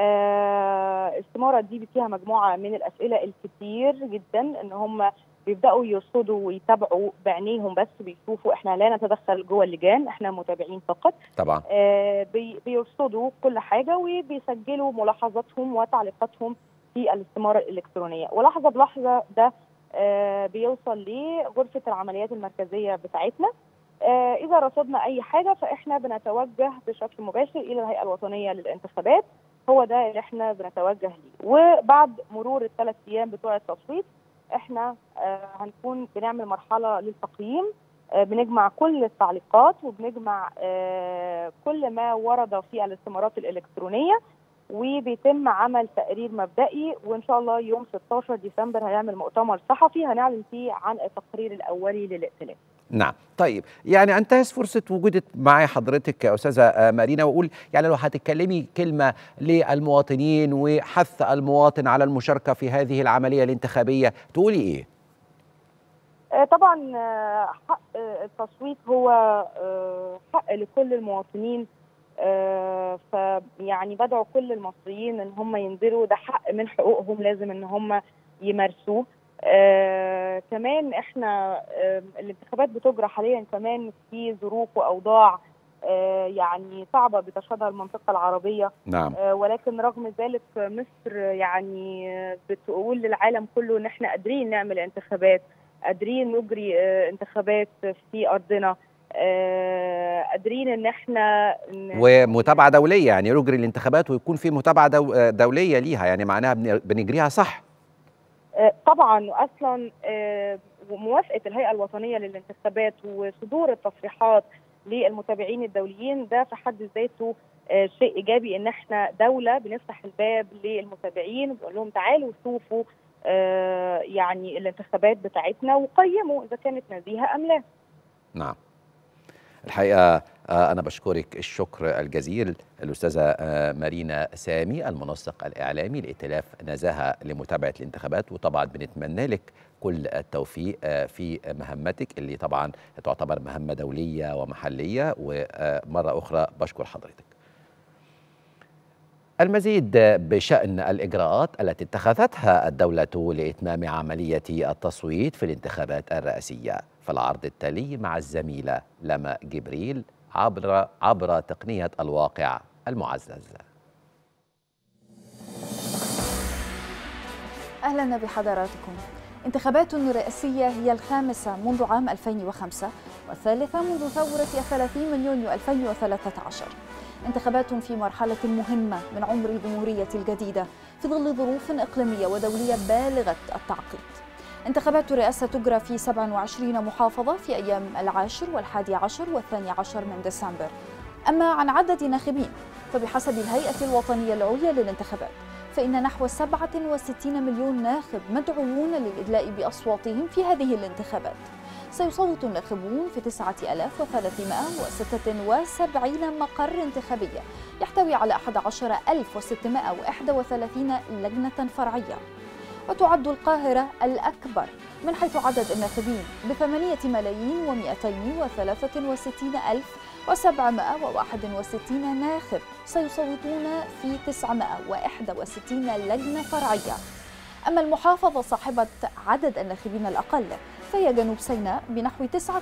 آه، الاستماره دي فيها مجموعه من الاسئله الكتير جدا ان هم بيبداوا يرصدوا ويتابعوا بعينيهم بس بيشوفوا احنا لا نتدخل جوه اللجان احنا متابعين فقط طبعا آه، بي- بيرصدوا كل حاجه وبيسجلوا ملاحظاتهم وتعليقاتهم في الاستماره الالكترونيه ولحظه بلحظه ده آه، بيوصل لغرفه العمليات المركزيه بتاعتنا آه، اذا رصدنا اي حاجه فاحنا بنتوجه بشكل مباشر الى الهيئه الوطنيه للانتخابات هو ده اللي احنا بنتوجه ليه وبعد مرور الثلاث ايام بتوع التصويت احنا آه، هنكون بنعمل مرحله للتقييم آه، بنجمع كل التعليقات وبنجمع آه، كل ما ورد في الاستمارات الالكترونيه وبيتم عمل تقرير مبدئي وان شاء الله يوم 16 ديسمبر هنعمل مؤتمر صحفي هنعلن فيه عن التقرير الاولي للائتلاف نعم طيب يعني انتهز فرصه وجودك معي حضرتك يا استاذه آه، مارينا واقول يعني لو هتتكلمي كلمه للمواطنين وحث المواطن على المشاركه في هذه العمليه الانتخابيه تقولي ايه آه، طبعا آه، حق آه، التصويت هو آه، حق لكل المواطنين آه، فيعني بدعو كل المصريين ان هم ينزلوا ده حق من حقوقهم لازم ان هم يمارسوه آه كمان احنا آه الانتخابات بتجرى حاليا كمان في ظروف واوضاع آه يعني صعبه بتشهدها المنطقه العربيه نعم آه ولكن رغم ذلك مصر يعني آه، بتقول للعالم كله ان احنا قادرين نعمل انتخابات قادرين نجري آه، انتخابات في ارضنا آه، قادرين ان احنا ن- ومتابعه دوليه يعني يجري الانتخابات ويكون في متابعه دو آه، دوليه ليها يعني معناها بن- بنجريها صح آه، طبعا واصلا آه، موافقه الهيئه الوطنيه للانتخابات وصدور التصريحات للمتابعين الدوليين ده في حد ذاته آه، شيء ايجابي ان احنا دوله بنفتح الباب للمتابعين وبنقول لهم تعالوا شوفوا آه، يعني الانتخابات بتاعتنا وقيموا اذا كانت نزيهه ام لا نعم الحقيقة آه، أنا بشكرك الشكر الجزيل الأستاذة آه، مارينا سامي المنسق الإعلامي لائتلاف نزاهة لمتابعة الانتخابات وطبعا بنتمنى لك كل التوفيق آه، في مهمتك اللي طبعا تعتبر مهمة دولية ومحلية ومرة أخرى بشكر حضرتك المزيد بشأن الإجراءات التي اتخذتها الدولة لإتمام عملية التصويت في الانتخابات الرئاسية فالعرض التالي مع الزميلة لما جبريل عبر عبر تقنية الواقع المعزز أهلا بحضراتكم انتخابات رئاسية هي الخامسة منذ عام 2005 والثالثة منذ ثورة 30 من يونيو 2013 انتخابات في مرحلة مهمة من عمر الجمهورية الجديدة في ظل ظروف إقليمية ودولية بالغة التعقيد انتخابات الرئاسة تجرى في 27 محافظة في أيام العاشر والحادي عشر والثاني عشر من ديسمبر أما عن عدد ناخبين فبحسب الهيئة الوطنية العليا للانتخابات فإن نحو 67 مليون ناخب مدعوون للإدلاء بأصواتهم في هذه الانتخابات سيصوت الناخبون في 9376 مقر انتخابية يحتوي على 11631 لجنة فرعية وتعد القاهرة الأكبر من حيث عدد الناخبين بثمانية ملايين ومئتين وثلاثة وستين ألف وسبعمائة وواحد وستين ناخب سيصوتون في تسعمائة وإحدى وستين لجنة فرعية أما المحافظة صاحبة عدد الناخبين الأقل فهي جنوب سيناء بنحو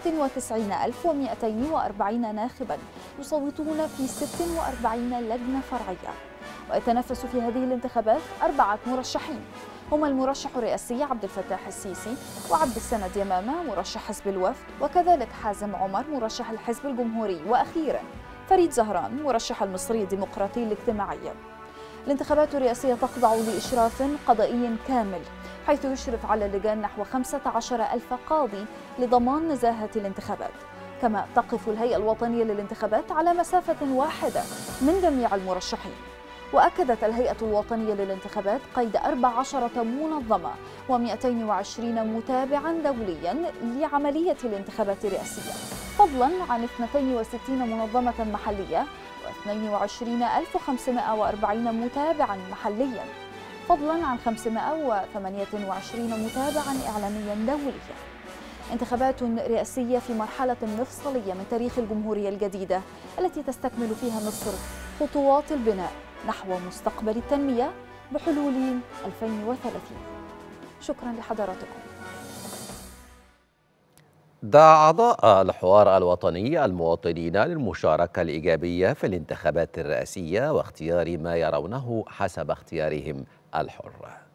99240 ناخبا يصوتون في 46 لجنة فرعية ويتنافس في هذه الانتخابات أربعة مرشحين هما المرشح الرئاسي عبد الفتاح السيسي وعبد السند يمامة مرشح حزب الوفد وكذلك حازم عمر مرشح الحزب الجمهوري وأخيرا فريد زهران مرشح المصري الديمقراطي الاجتماعي الانتخابات الرئاسية تخضع لإشراف قضائي كامل حيث يشرف على اللجان نحو 15 ألف قاضي لضمان نزاهة الانتخابات كما تقف الهيئة الوطنية للانتخابات على مسافة واحدة من جميع المرشحين وأكدت الهيئة الوطنية للانتخابات قيد 14 منظمة و220 متابعا دوليا لعملية الانتخابات الرئاسية فضلا عن 62 منظمة محلية و22540 متابعا محليا فضلا عن 528 متابعا إعلاميا دوليا انتخابات رئاسية في مرحلة مفصلية من تاريخ الجمهورية الجديدة التي تستكمل فيها مصر خطوات البناء نحو مستقبل التنمية بحلول 2030 شكرا لحضراتكم دعا أعضاء الحوار الوطني المواطنين للمشاركة الإيجابية في الانتخابات الرئاسية واختيار ما يرونه حسب اختيارهم الحر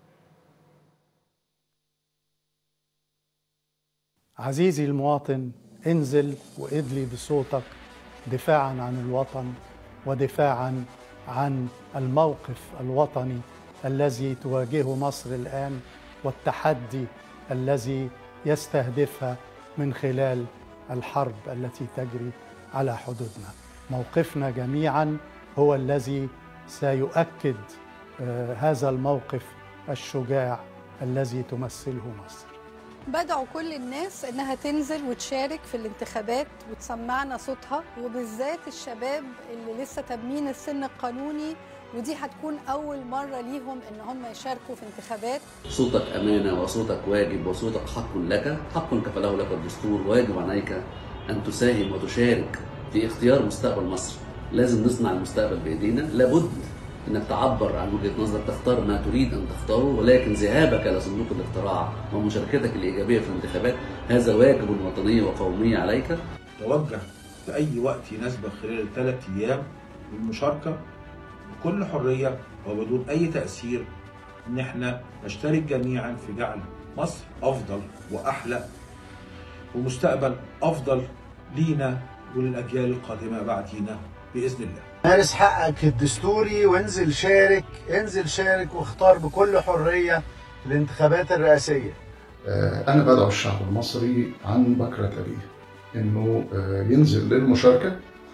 عزيزي المواطن انزل وادلي بصوتك دفاعا عن الوطن ودفاعا عن الموقف الوطني الذي تواجهه مصر الان والتحدي الذي يستهدفها من خلال الحرب التي تجري على حدودنا موقفنا جميعا هو الذي سيؤكد هذا الموقف الشجاع الذي تمثله مصر بدعو كل الناس انها تنزل وتشارك في الانتخابات وتسمعنا صوتها وبالذات الشباب اللي لسه تامين السن القانوني ودي هتكون اول مره ليهم ان هم يشاركوا في انتخابات صوتك امانه وصوتك واجب وصوتك حق لك حق كفله لك الدستور واجب عليك ان تساهم وتشارك في اختيار مستقبل مصر لازم نصنع المستقبل بايدينا لابد انك تعبر عن وجهه نظرك تختار ما تريد ان تختاره ولكن ذهابك لصندوق الاقتراع ومشاركتك الايجابيه في الانتخابات هذا واجب وطني وقومي عليك توجه في اي وقت يناسبك خلال الثلاث ايام للمشاركه بكل حريه وبدون اي تاثير ان احنا نشترك جميعا في جعل مصر افضل واحلى ومستقبل افضل لينا وللاجيال القادمه بعدينا باذن الله مارس حقك الدستوري وانزل شارك انزل شارك واختار بكل حرية في الانتخابات الرئاسية أنا بدعو الشعب المصري عن بكرة أبيه إنه ينزل للمشاركة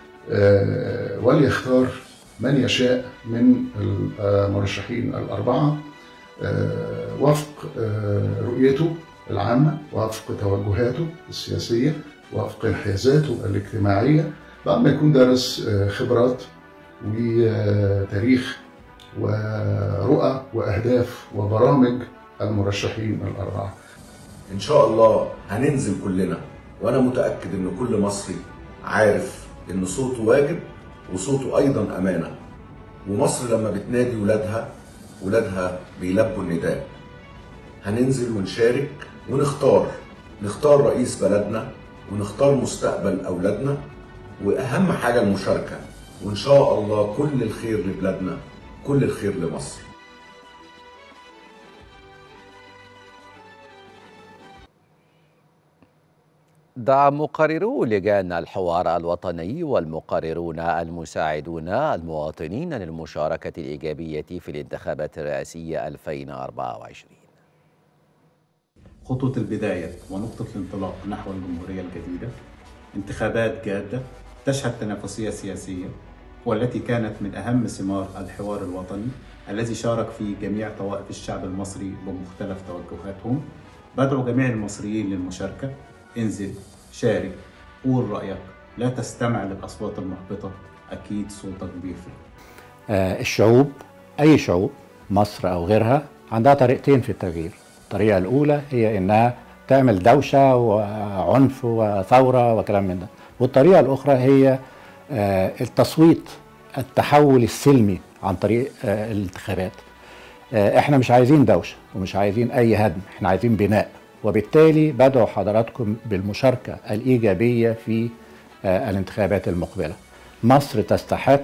وليختار من يشاء من المرشحين الأربعة وفق رؤيته العامة وفق توجهاته السياسية وفق انحيازاته الاجتماعية بعد ما يكون دارس خبرات وتاريخ ورؤى واهداف وبرامج المرشحين الاربعه. ان شاء الله هننزل كلنا وانا متاكد ان كل مصري عارف ان صوته واجب وصوته ايضا امانه. ومصر لما بتنادي ولادها ولادها بيلبوا النداء. هننزل ونشارك ونختار نختار رئيس بلدنا ونختار مستقبل اولادنا واهم حاجه المشاركه وان شاء الله كل الخير لبلادنا كل الخير لمصر دعا مقررو لجان الحوار الوطني والمقررون المساعدون المواطنين للمشاركة الإيجابية في الانتخابات الرئاسية 2024 خطوة البداية ونقطة الانطلاق نحو الجمهورية الجديدة انتخابات جادة تشهد تنافسية سياسية والتي كانت من أهم ثمار الحوار الوطني الذي شارك فيه جميع طوائف الشعب المصري بمختلف توجهاتهم بدعو جميع المصريين للمشاركة انزل شارك قول رأيك لا تستمع للأصوات المحبطة أكيد صوتك بيفرق آه الشعوب أي شعوب مصر أو غيرها عندها طريقتين في التغيير الطريقة الأولى هي إنها تعمل دوشة وعنف وثورة وكلام من ده والطريقة الأخرى هي آه التصويت التحول السلمي عن طريق آه الانتخابات آه احنا مش عايزين دوشة ومش عايزين أي هدم احنا عايزين بناء وبالتالي بدعو حضراتكم بالمشاركة الإيجابية في الانتخابات المقبلة مصر تستحق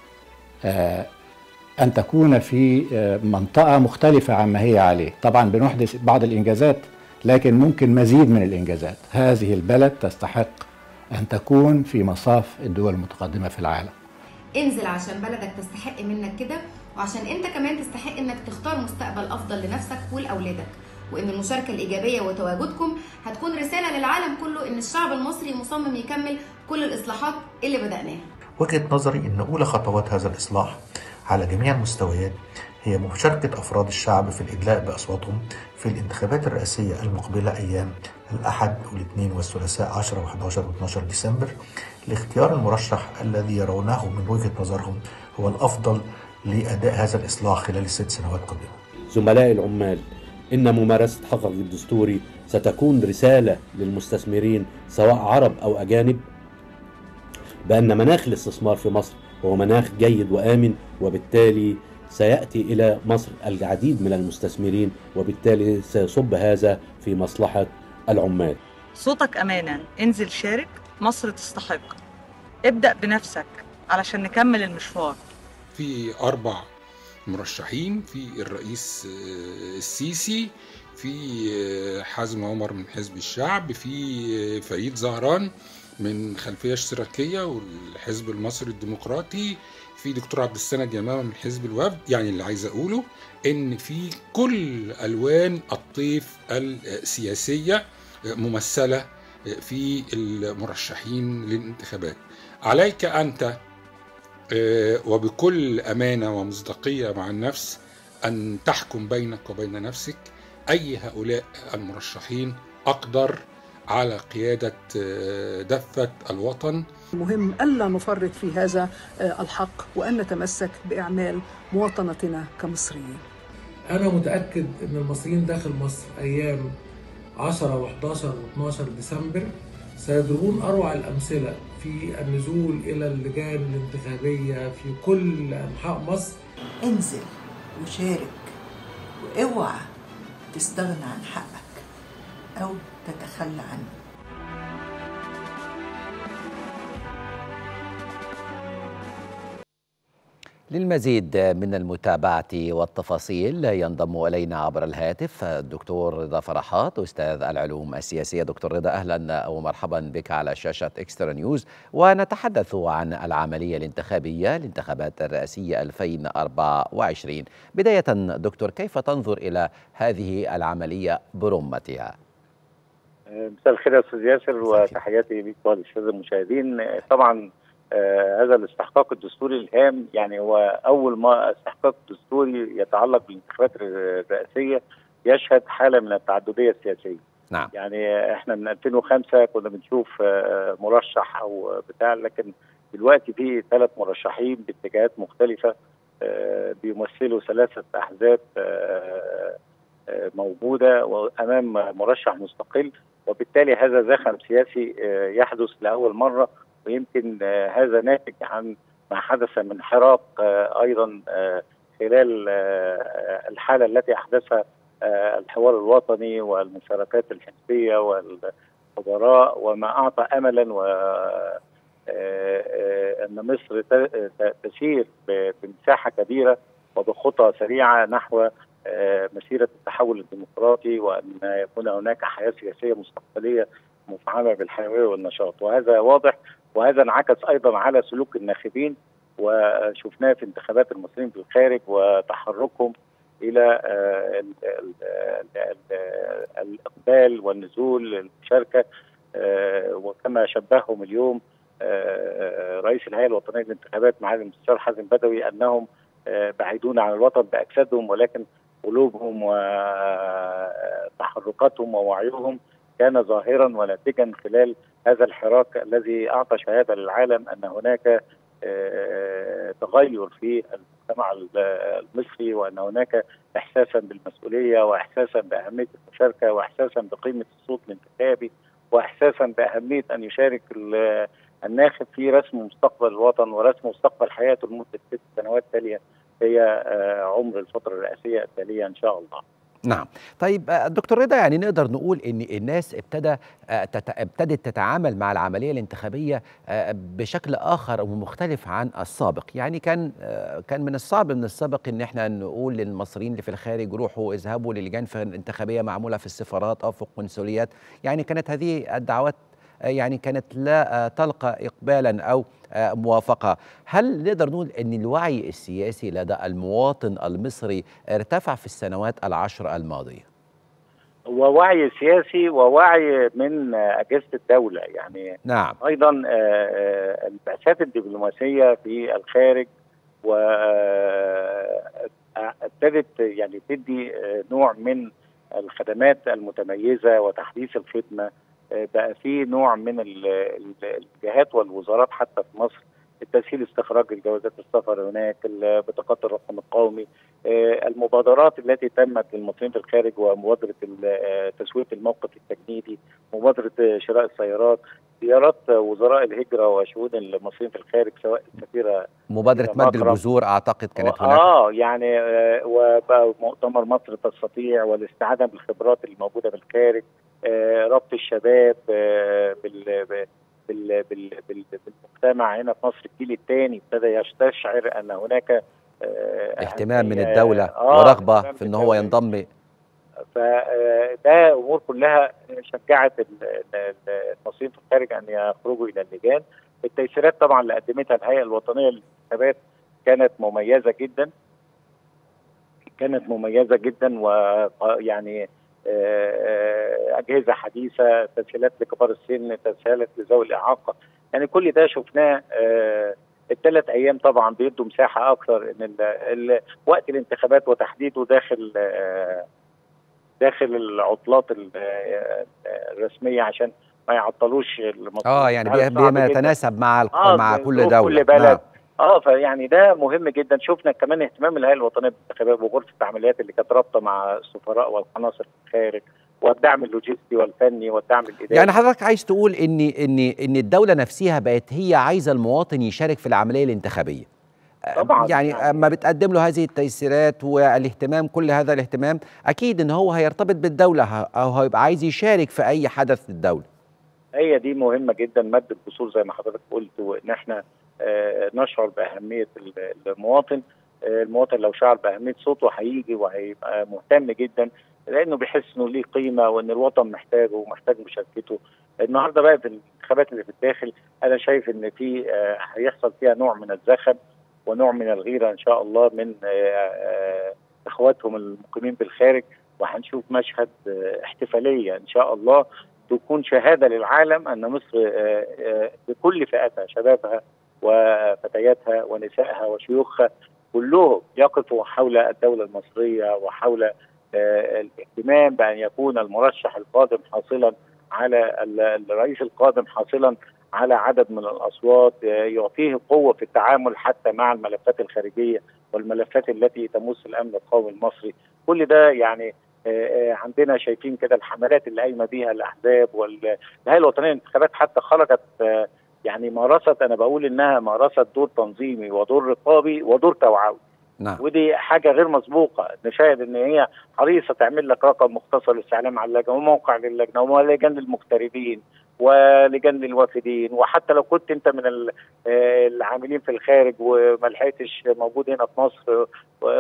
أن تكون في منطقة مختلفة عما هي عليه طبعا بنحدث بعض الإنجازات لكن ممكن مزيد من الإنجازات هذه البلد تستحق أن تكون في مصاف الدول المتقدمة في العالم انزل عشان بلدك تستحق منك كده وعشان انت كمان تستحق انك تختار مستقبل افضل لنفسك ولاولادك وان المشاركه الايجابيه وتواجدكم هتكون رساله للعالم كله ان الشعب المصري مصمم يكمل كل الاصلاحات اللي بداناها وجهه نظري ان اولى خطوات هذا الاصلاح على جميع المستويات هي مشاركة أفراد الشعب في الإدلاء بأصواتهم في الانتخابات الرئاسية المقبلة أيام الأحد والاثنين والثلاثاء 10 و11 و12 ديسمبر لاختيار المرشح الذي يرونه من وجهة نظرهم هو الأفضل لأداء هذا الإصلاح خلال الست سنوات القادمة زملاء العمال إن ممارسة حقك الدستوري ستكون رسالة للمستثمرين سواء عرب أو أجانب بأن مناخ الاستثمار في مصر هو مناخ جيد وآمن وبالتالي سيأتي إلى مصر العديد من المستثمرين وبالتالي سيصب هذا في مصلحة العمال صوتك أمانة انزل شارك مصر تستحق ابدأ بنفسك علشان نكمل المشوار في أربع مرشحين في الرئيس السيسي في حازم عمر من حزب الشعب في فريد زهران من خلفيه اشتراكيه والحزب المصري الديمقراطي في دكتور عبد السند يمامه من حزب الوفد يعني اللي عايز اقوله ان في كل الوان الطيف السياسيه ممثله في المرشحين للانتخابات عليك انت وبكل امانه ومصداقيه مع النفس ان تحكم بينك وبين نفسك اي هؤلاء المرشحين اقدر على قياده دفه الوطن مهم ألا نفرط في هذا الحق وأن نتمسك بإعمال مواطنتنا كمصريين أنا متأكد أن المصريين داخل مصر أيام 10 و11 و12 ديسمبر سيضربون أروع الأمثلة في النزول إلى اللجان الانتخابية في كل أنحاء مصر انزل وشارك واوعى تستغنى عن حقك أو تتخلى عنه للمزيد من المتابعة والتفاصيل ينضم إلينا عبر الهاتف الدكتور رضا فرحات أستاذ العلوم السياسية دكتور رضا أهلا ومرحبا بك على شاشة إكسترا نيوز ونتحدث عن العملية الانتخابية الانتخابات الرئاسية 2024 بداية دكتور كيف تنظر إلى هذه العملية برمتها؟ مساء الخير يا استاذ ياسر وتحياتي ليك وللساده المشاهدين طبعا آه هذا الاستحقاق الدستوري الهام يعني هو اول ما استحقاق دستوري يتعلق بالانتخابات الرئاسيه يشهد حاله من التعدديه السياسيه. نعم. يعني احنا من 2005 كنا بنشوف آه مرشح او بتاع لكن دلوقتي في ثلاث مرشحين باتجاهات مختلفه آه بيمثلوا ثلاثه احزاب موجوده وامام مرشح مستقل وبالتالي هذا زخم سياسي يحدث لاول مره ويمكن هذا ناتج عن ما حدث من حراك ايضا خلال الحاله التي احدثها الحوار الوطني والمشاركات الحزبيه والخبراء وما اعطى املا و ان مصر تسير بمساحه كبيره وبخطى سريعه نحو مسيره التحول الديمقراطي وان يكون هناك حياه سياسيه مستقبليه مفعمه بالحيويه والنشاط وهذا واضح وهذا انعكس ايضا على سلوك الناخبين وشفناه في انتخابات المصريين في الخارج وتحركهم الى الاقبال والنزول للمشاركه وكما شبههم اليوم رئيس الهيئه الوطنيه للانتخابات معالي المستشار حازم بدوي انهم بعيدون عن الوطن باجسادهم ولكن قلوبهم وتحركاتهم ووعيهم كان ظاهرا وناتجا خلال هذا الحراك الذي اعطى شهاده للعالم ان هناك تغير في المجتمع المصري وان هناك احساسا بالمسؤوليه واحساسا باهميه المشاركه واحساسا بقيمه الصوت الانتخابي واحساسا باهميه ان يشارك الناخب في رسم مستقبل الوطن ورسم مستقبل حياته لمده ست سنوات تاليه هي عمر الفتره الرئاسيه التاليه ان شاء الله. نعم طيب دكتور رضا يعني نقدر نقول ان الناس ابتدى ابتدت تتعامل مع العمليه الانتخابيه بشكل اخر ومختلف عن السابق يعني كان كان من الصعب من السابق ان احنا نقول للمصريين اللي في الخارج روحوا اذهبوا للجان انتخابيه معموله في السفارات او في القنصليات يعني كانت هذه الدعوات يعني كانت لا تلقى اقبالا او موافقه هل نقدر نقول ان الوعي السياسي لدى المواطن المصري ارتفع في السنوات العشر الماضيه ووعي سياسي ووعي من اجهزه الدوله يعني نعم ايضا البعثات الدبلوماسيه في الخارج و ابتدت يعني تدي نوع من الخدمات المتميزه وتحديث الخدمه بقى في نوع من الجهات والوزارات حتى في مصر تسهيل استخراج الجوازات السفر هناك بطاقات الرقم القومي المبادرات التي تمت للمصريين في الخارج ومبادره تسويه الموقف التجنيدي مبادره شراء السيارات زيارات وزراء الهجره وشؤون المصريين في الخارج سواء السفيره مبادره مد الجذور اعتقد كانت هناك اه يعني وبقى مؤتمر مصر تستطيع والاستعاده بالخبرات الموجوده بالخارج آه ربط الشباب آه بال بال بال بال بالمجتمع هنا في مصر الجيل الثاني ابتدى يستشعر ان هناك آه اهتمام من الدوله ورغبه في ان هو ينضم فده امور كلها شجعت ال- ال- المصريين في الخارج ان يخرجوا الى اللجان التيسيرات طبعا اللي قدمتها الهيئه الوطنيه للانتخابات كانت مميزه جدا كانت مميزه جدا ويعني اجهزه حديثه تسهيلات لكبار السن تسهيلات لذوي الاعاقه يعني كل ده شفناه آه، الثلاث ايام طبعا بيدوا مساحه اكثر ان ال- ال- وقت الانتخابات وتحديده داخل آه، داخل العطلات ال- آه، الرسميه عشان ما يعطلوش المصريين اه يعني هذا بي- صعب بما جداً. يتناسب مع ال- آه، مع كل ظروف دوله كل بلد نعم. اه فيعني ده مهم جدا شفنا كمان اهتمام الهيئه الوطنيه بالانتخابات وغرفه العمليات اللي كانت رابطه مع السفراء والقناصل في الخارج والدعم اللوجستي والفني والدعم الاداري يعني حضرتك عايز تقول ان ان ان الدوله نفسها بقت هي عايزه المواطن يشارك في العمليه الانتخابيه طبعا يعني اما بتقدم له هذه التيسيرات والاهتمام كل هذا الاهتمام اكيد ان هو هيرتبط بالدوله ه- او هيبقى عايز يشارك في اي حدث في الدوله هي دي مهمه جدا مد الجسور زي ما حضرتك قلت وان احنا آه، نشعر باهميه ال- المواطن آه، المواطن لو شعر باهميه صوته هيجي وهيبقى مهتم جدا لانه بيحس انه ليه قيمه وان الوطن محتاجه ومحتاج مشاركته النهارده بقى في الانتخابات اللي في الداخل انا شايف ان في آه، هيحصل فيها نوع من الزخم ونوع من الغيره ان شاء الله من آه، آه، اخواتهم المقيمين بالخارج وهنشوف مشهد آه، احتفاليه ان شاء الله تكون شهاده للعالم ان مصر آه، آه، بكل فئاتها شبابها وفتياتها ونسائها وشيوخها كلهم يقفوا حول الدوله المصريه وحول آه، الاهتمام بان يكون المرشح القادم حاصلا على ال- الرئيس القادم حاصلا على عدد من الاصوات آه، يعطيه قوه في التعامل حتى مع الملفات الخارجيه والملفات التي تمس الامن القومي المصري كل ده يعني آه، آه، عندنا شايفين كده الحملات اللي قايمه بيها الاحزاب والهيئه الوطنيه للانتخابات حتى خرجت آه، يعني مارست انا بقول انها مارست دور تنظيمي ودور رقابي ودور توعوي نعم ودي حاجه غير مسبوقه نشاهد ان هي حريصه تعمل لك رقم مختصر للاستعلام على اللجنه وموقع للجنه ولجان المغتربين ولجان الوافدين وحتى لو كنت انت من ال- آه، العاملين في الخارج وما لحقتش موجود هنا في مصر و-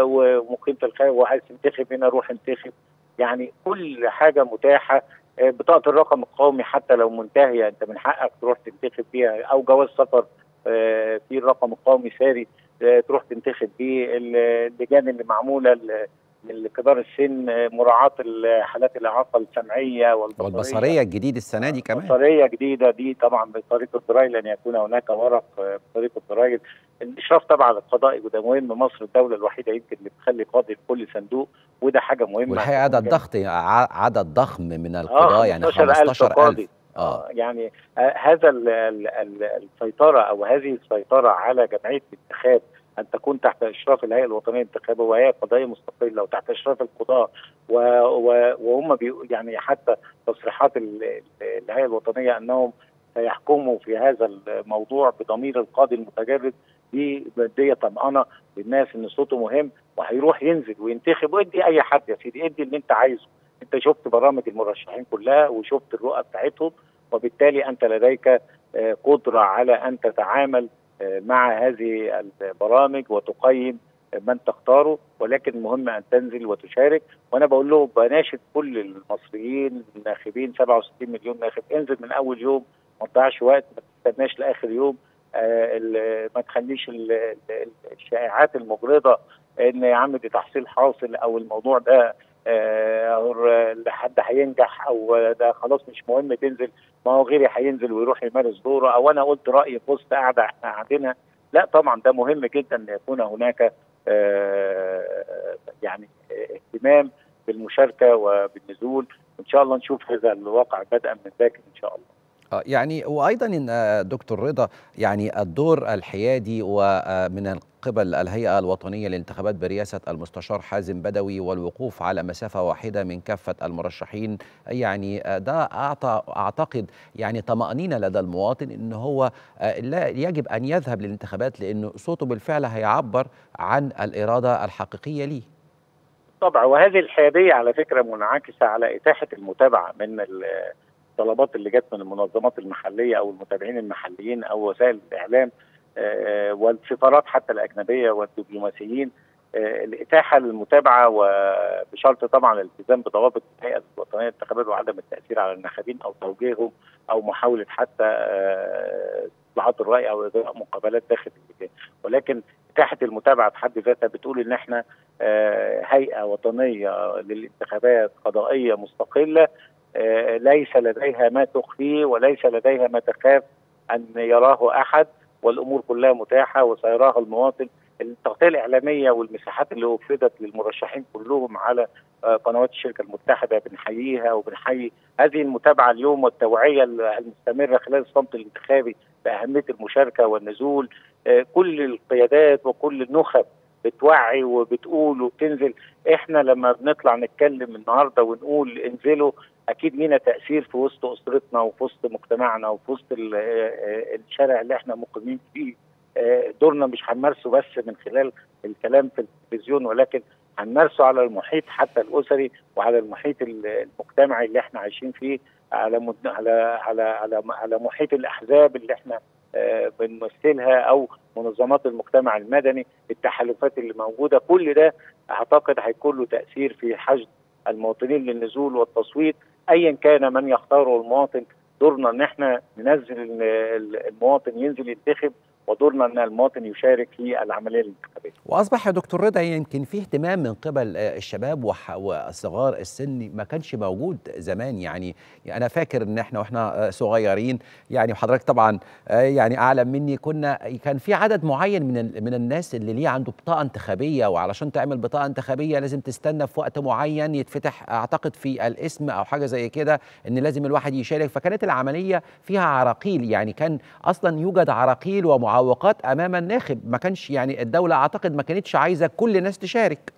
ومقيم في الخارج وعايز تنتخب هنا روح انتخب يعني كل حاجه متاحه آه، بطاقه الرقم القومي حتى لو منتهيه انت من حقك تروح تنتخب بيها او جواز سفر آه، في الرقم القومي ساري آه، تروح تنتخب بيه ال- اللجان اللي معموله ل- لكبار السن آه، مراعاه ال- حالات الاعاقه السمعيه والبصريه والبصريه الجديد السنه دي كمان بطاريه جديده دي طبعا بطريقه الضرايب لن يكون هناك ورق آه، بطريقه الضرايب الاشراف طبعا القضائي وده مهم مصر الدوله الوحيده يمكن اللي بتخلي قاضي في كل صندوق وده حاجه مهمه والحقيقه عدد ضغط ع- عدد ضخم من القضاة يعني 15,000 15000 قاضي. اه يعني آه، هذا ال- ال- ال- السيطره او هذه السيطره على جمعيه الانتخاب ان تكون تحت اشراف الهيئه الوطنيه للانتخاب وهي قضيه مستقله وتحت اشراف القضاه و- و- وهم بي يعني حتى تصريحات ال- ال- الهيئه الوطنيه انهم سيحكموا في هذا الموضوع بضمير القاضي المتجرد دي ماديه طمأنه للناس ان صوته مهم وهيروح ينزل وينتخب وادي اي حد يا سيدي ادي اللي انت عايزه انت شفت برامج المرشحين كلها وشفت الرؤى بتاعتهم وبالتالي انت لديك آه، قدره على ان تتعامل آه، مع هذه البرامج وتقيم من تختاره ولكن مهم ان تنزل وتشارك وانا بقول له بناشد كل المصريين الناخبين 67 مليون ناخب انزل من اول يوم ما تضيعش وقت ما تستناش لاخر يوم آه ال- ما تخليش ال- ال- الشائعات المغرضه ان يا عم دي تحصيل حاصل او الموضوع ده آه، أو ال- حد هينجح او ده خلاص مش مهم تنزل ما هو غيري هينزل ويروح يمارس دوره او انا قلت رايي في وسط قاعده احنا قاعدينها لا طبعا ده مهم جدا ان يكون هناك آه، يعني اهتمام بالمشاركه وبالنزول وان شاء الله نشوف هذا الواقع بدءا من ذاك ان شاء الله آه، يعني وايضا إن آه، دكتور رضا يعني الدور الحيادي ومن قبل الهيئه الوطنيه للانتخابات برئاسه المستشار حازم بدوي والوقوف على مسافه واحده من كافه المرشحين يعني آه، ده اعطى اعتقد يعني طمانينه لدى المواطن ان هو آه، لا يجب ان يذهب للانتخابات لانه صوته بالفعل هيعبر عن الاراده الحقيقيه ليه طبعا وهذه الحياديه على فكره منعكسه على اتاحه المتابعه من ال- الطلبات اللي جت من المنظمات المحليه او المتابعين المحليين او وسائل الاعلام آه، والسفارات حتى الاجنبيه والدبلوماسيين آه، الاتاحه للمتابعه وبشرط طبعا الالتزام بضوابط الهيئه الوطنيه للانتخابات وعدم التاثير على الناخبين او توجيههم او محاوله حتى آه، اصلاحات الراي او اجراء مقابلات داخل اللجان ولكن اتاحه المتابعه في حد ذاتها بتقول ان احنا آه، هيئه وطنيه للانتخابات قضائيه مستقله آه، ليس لديها ما تخفيه وليس لديها ما تخاف ان يراه احد والامور كلها متاحه وسيراها المواطن التغطيه الاعلاميه والمساحات اللي وفدت للمرشحين كلهم على آه، قنوات الشركه المتحده بنحييها وبنحيي هذه المتابعه اليوم والتوعيه المستمره خلال الصمت الانتخابي باهميه المشاركه والنزول آه، كل القيادات وكل النخب بتوعي وبتقول وبتنزل احنا لما بنطلع نتكلم النهارده ونقول انزلوا اكيد لينا تاثير في وسط اسرتنا وفي وسط مجتمعنا وفي وسط ال- آه، الشارع اللي احنا مقيمين فيه آه، دورنا مش هنمارسه بس من خلال الكلام في التلفزيون ولكن هنمارسه على المحيط حتى الاسري وعلى المحيط ال- المجتمعي اللي احنا عايشين فيه على مد... على على على على محيط الاحزاب اللي احنا آه، بنمثلها او منظمات المجتمع المدني التحالفات اللي موجوده كل ده اعتقد هيكون له تاثير في حشد المواطنين للنزول والتصويت ايا كان من يختاره المواطن دورنا ان احنا ننزل ال- ال- المواطن ينزل ينتخب ودورنا ان المواطن يشارك في العمليه الانتخابيه واصبح يا دكتور رضا يمكن في اهتمام من قبل آه، الشباب وح- وصغار السن ما كانش موجود زمان يعني انا فاكر ان احنا واحنا آه، صغيرين يعني وحضرتك طبعا آه، يعني اعلم مني كنا كان في عدد معين من ال- من الناس اللي ليه عنده بطاقه انتخابيه وعلشان تعمل بطاقه انتخابيه لازم تستنى في وقت معين يتفتح اعتقد في الاسم او حاجه زي كده ان لازم الواحد يشارك فكانت العمليه فيها عراقيل يعني كان اصلا يوجد عراقيل ومعوقات امام الناخب ما كانش يعني الدوله اعتقد ما كانتش عايزه كل الناس تشارك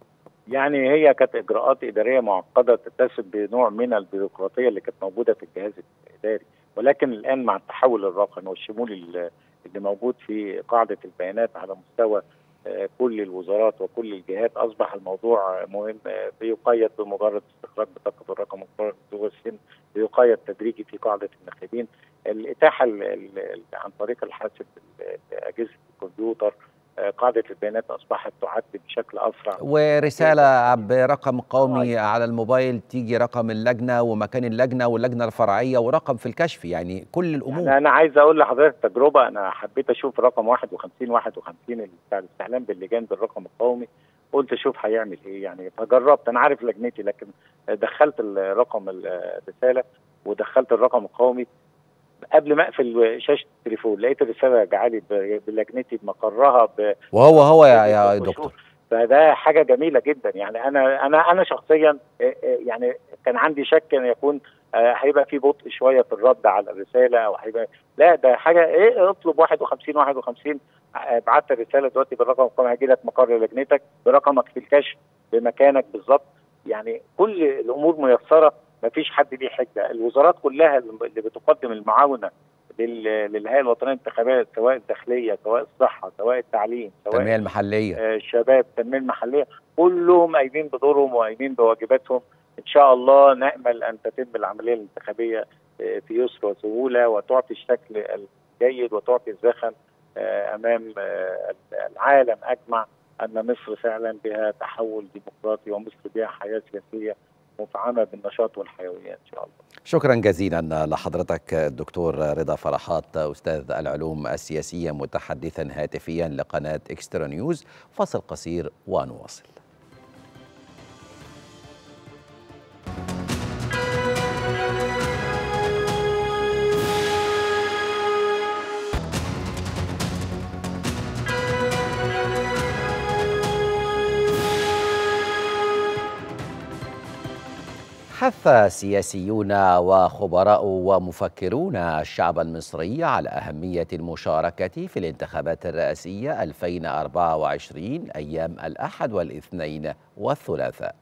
يعني هي كانت اجراءات اداريه معقده تتسم بنوع من البيروقراطيه اللي كانت موجوده في الجهاز الاداري ولكن الان مع التحول الرقمي والشمول ال- اللي موجود في قاعده البيانات على مستوى آه، كل الوزارات وكل الجهات اصبح الموضوع مهم آه، بيقيد بمجرد استخراج بطاقه الرقم مقرر بلغه السن بيقيد تدريجي في قاعده الناخبين الاتاحه ال- ال- ال- عن طريق الحاسب ال- اجهزه الكمبيوتر آه، قاعده البيانات اصبحت تعد بشكل اسرع ورساله برقم قومي على الموبايل تيجي رقم اللجنه ومكان اللجنه واللجنه الفرعيه ورقم في الكشف يعني كل الامور يعني انا عايز اقول لحضرتك تجربه انا حبيت اشوف رقم 51 51 اللي بتاع الاستعلام باللجان بالرقم القومي قلت اشوف هيعمل ايه يعني فجربت انا عارف لجنتي لكن دخلت الرقم الرساله ودخلت الرقم القومي قبل ما اقفل شاشه التليفون لقيت الرساله راجعه لي ب- بلجنتي بمقرها ب... وهو هو يا, يا دكتور فده حاجه جميله جدا يعني انا انا انا شخصيا آه، آه، يعني كان عندي شك ان يكون آه، هيبقى في بطء شويه في الرد على الرساله او هيبقى لا ده حاجه ايه اطلب 51 51 آه، بعت الرساله دلوقتي بالرقم القومي هيجي لك مقر لجنتك برقمك في الكشف بمكانك بالظبط يعني كل الامور ميسره ما فيش حد ليه حجه الوزارات كلها اللي بتقدم المعاونه لل- للهيئه الوطنيه للانتخابات سواء الداخليه سواء الصحه سواء التعليم سواء التنميه المحليه آه، الشباب التنميه المحليه كلهم قايمين بدورهم وقايمين بواجباتهم ان شاء الله نامل ان تتم العمليه الانتخابيه آه، في يسر وسهوله وتعطي الشكل الجيد وتعطي الزخم آه، امام آه، العالم اجمع ان مصر فعلا بها تحول ديمقراطي ومصر بها حياه سياسيه مفعمه بالنشاط والحيويه ان شاء الله شكرا جزيلا لحضرتك الدكتور رضا فرحات استاذ العلوم السياسيه متحدثا هاتفيا لقناه اكسترا نيوز فاصل قصير ونواصل حث سياسيون وخبراء ومفكرون الشعب المصري على أهمية المشاركة في الانتخابات الرئاسية 2024 أيام الأحد والاثنين والثلاثاء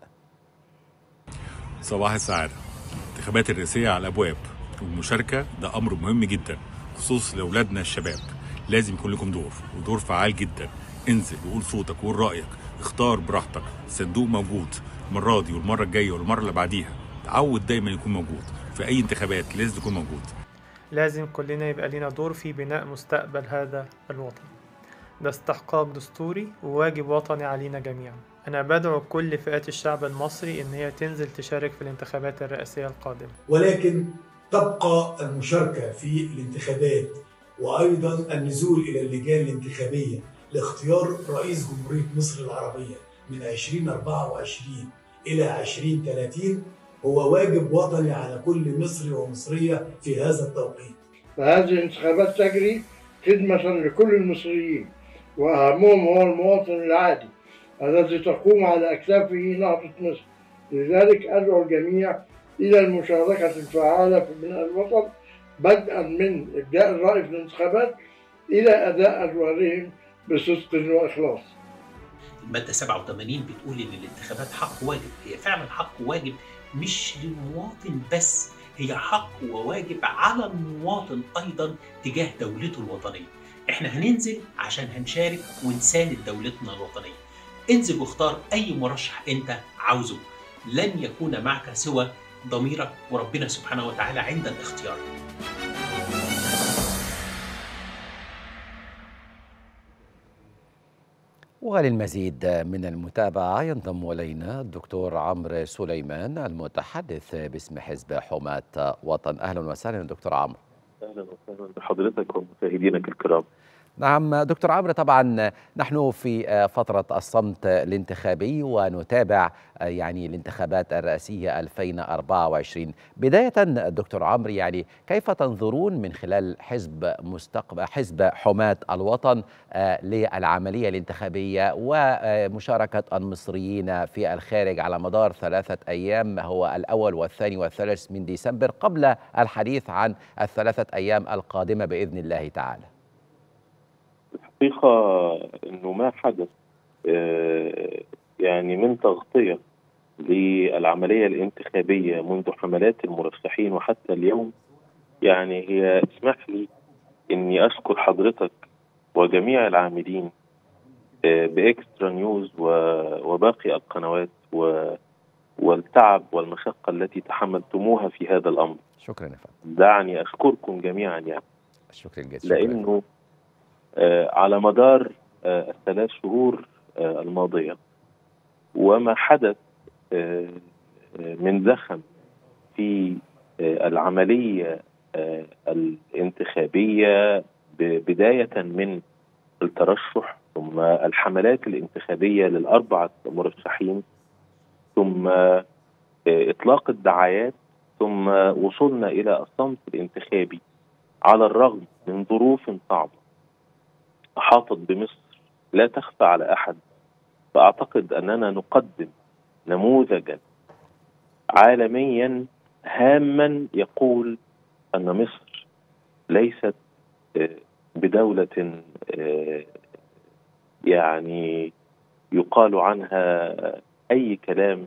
صباح السعادة الانتخابات الرئاسية على الأبواب والمشاركة ده أمر مهم جدا خصوص لأولادنا الشباب لازم يكون لكم دور ودور فعال جدا انزل وقول صوتك وقول رأيك اختار براحتك الصندوق موجود المرة دي والمرة الجاية والمرة اللي بعديها تعود دايما يكون موجود في أي انتخابات لازم يكون موجود لازم كلنا يبقى لنا دور في بناء مستقبل هذا الوطن ده استحقاق دستوري وواجب وطني علينا جميعا أنا بدعو كل فئات الشعب المصري إن هي تنزل تشارك في الانتخابات الرئاسية القادمة ولكن تبقى المشاركة في الانتخابات وأيضا النزول إلى اللجان الانتخابية لاختيار رئيس جمهورية مصر العربية من 2024 إلى 2030 هو واجب وطني على كل مصري ومصرية في هذا التوقيت فهذه الانتخابات تجري خدمة لكل المصريين وأهمهم هو المواطن العادي الذي تقوم على أكتافه نهضة مصر لذلك أدعو الجميع إلى المشاركة الفعالة في بناء الوطن بدءا من إبداء الرأي في الانتخابات إلى أداء أدوارهم بصدق وإخلاص المادة 87 بتقول إن الانتخابات حق واجب هي فعلا حق واجب مش للمواطن بس هي حق وواجب على المواطن أيضا تجاه دولته الوطنية احنا هننزل عشان هنشارك ونساند دولتنا الوطنية انزل واختار أي مرشح أنت عاوزه لن يكون معك سوى ضميرك وربنا سبحانه وتعالى عند الاختيار وللمزيد من المتابعة ينضم إلينا الدكتور عمرو سليمان المتحدث باسم حزب حماة وطن أهلا وسهلا دكتور عمرو اهلا وسهلا بحضرتك ومشاهدينك الكرام نعم دكتور عمرو طبعا نحن في فترة الصمت الانتخابي ونتابع يعني الانتخابات الرئاسية 2024 بداية دكتور عمرو يعني كيف تنظرون من خلال حزب مستقبل حزب حماة الوطن للعملية الانتخابية ومشاركة المصريين في الخارج على مدار ثلاثة أيام هو الأول والثاني والثالث من ديسمبر قبل الحديث عن الثلاثة أيام القادمة بإذن الله تعالى الحقيقة أنه ما حدث يعني من تغطية للعملية الانتخابية منذ حملات المرشحين وحتى اليوم يعني هي اسمح لي أني أشكر حضرتك وجميع العاملين بإكسترا نيوز وباقي القنوات والتعب والمشقة التي تحملتموها في هذا الأمر شكرا يا فندم دعني أشكركم جميعا يعني شكرا جزيلا لأنه على مدار الثلاث شهور الماضية وما حدث من زخم في العملية الانتخابية بداية من الترشح ثم الحملات الانتخابية للأربعة مرشحين ثم إطلاق الدعايات ثم وصلنا إلى الصمت الانتخابي على الرغم من ظروف صعبة أحاطت بمصر لا تخفى على أحد فأعتقد أننا نقدم نموذجا عالميا هاما يقول أن مصر ليست بدولة يعني يقال عنها أي كلام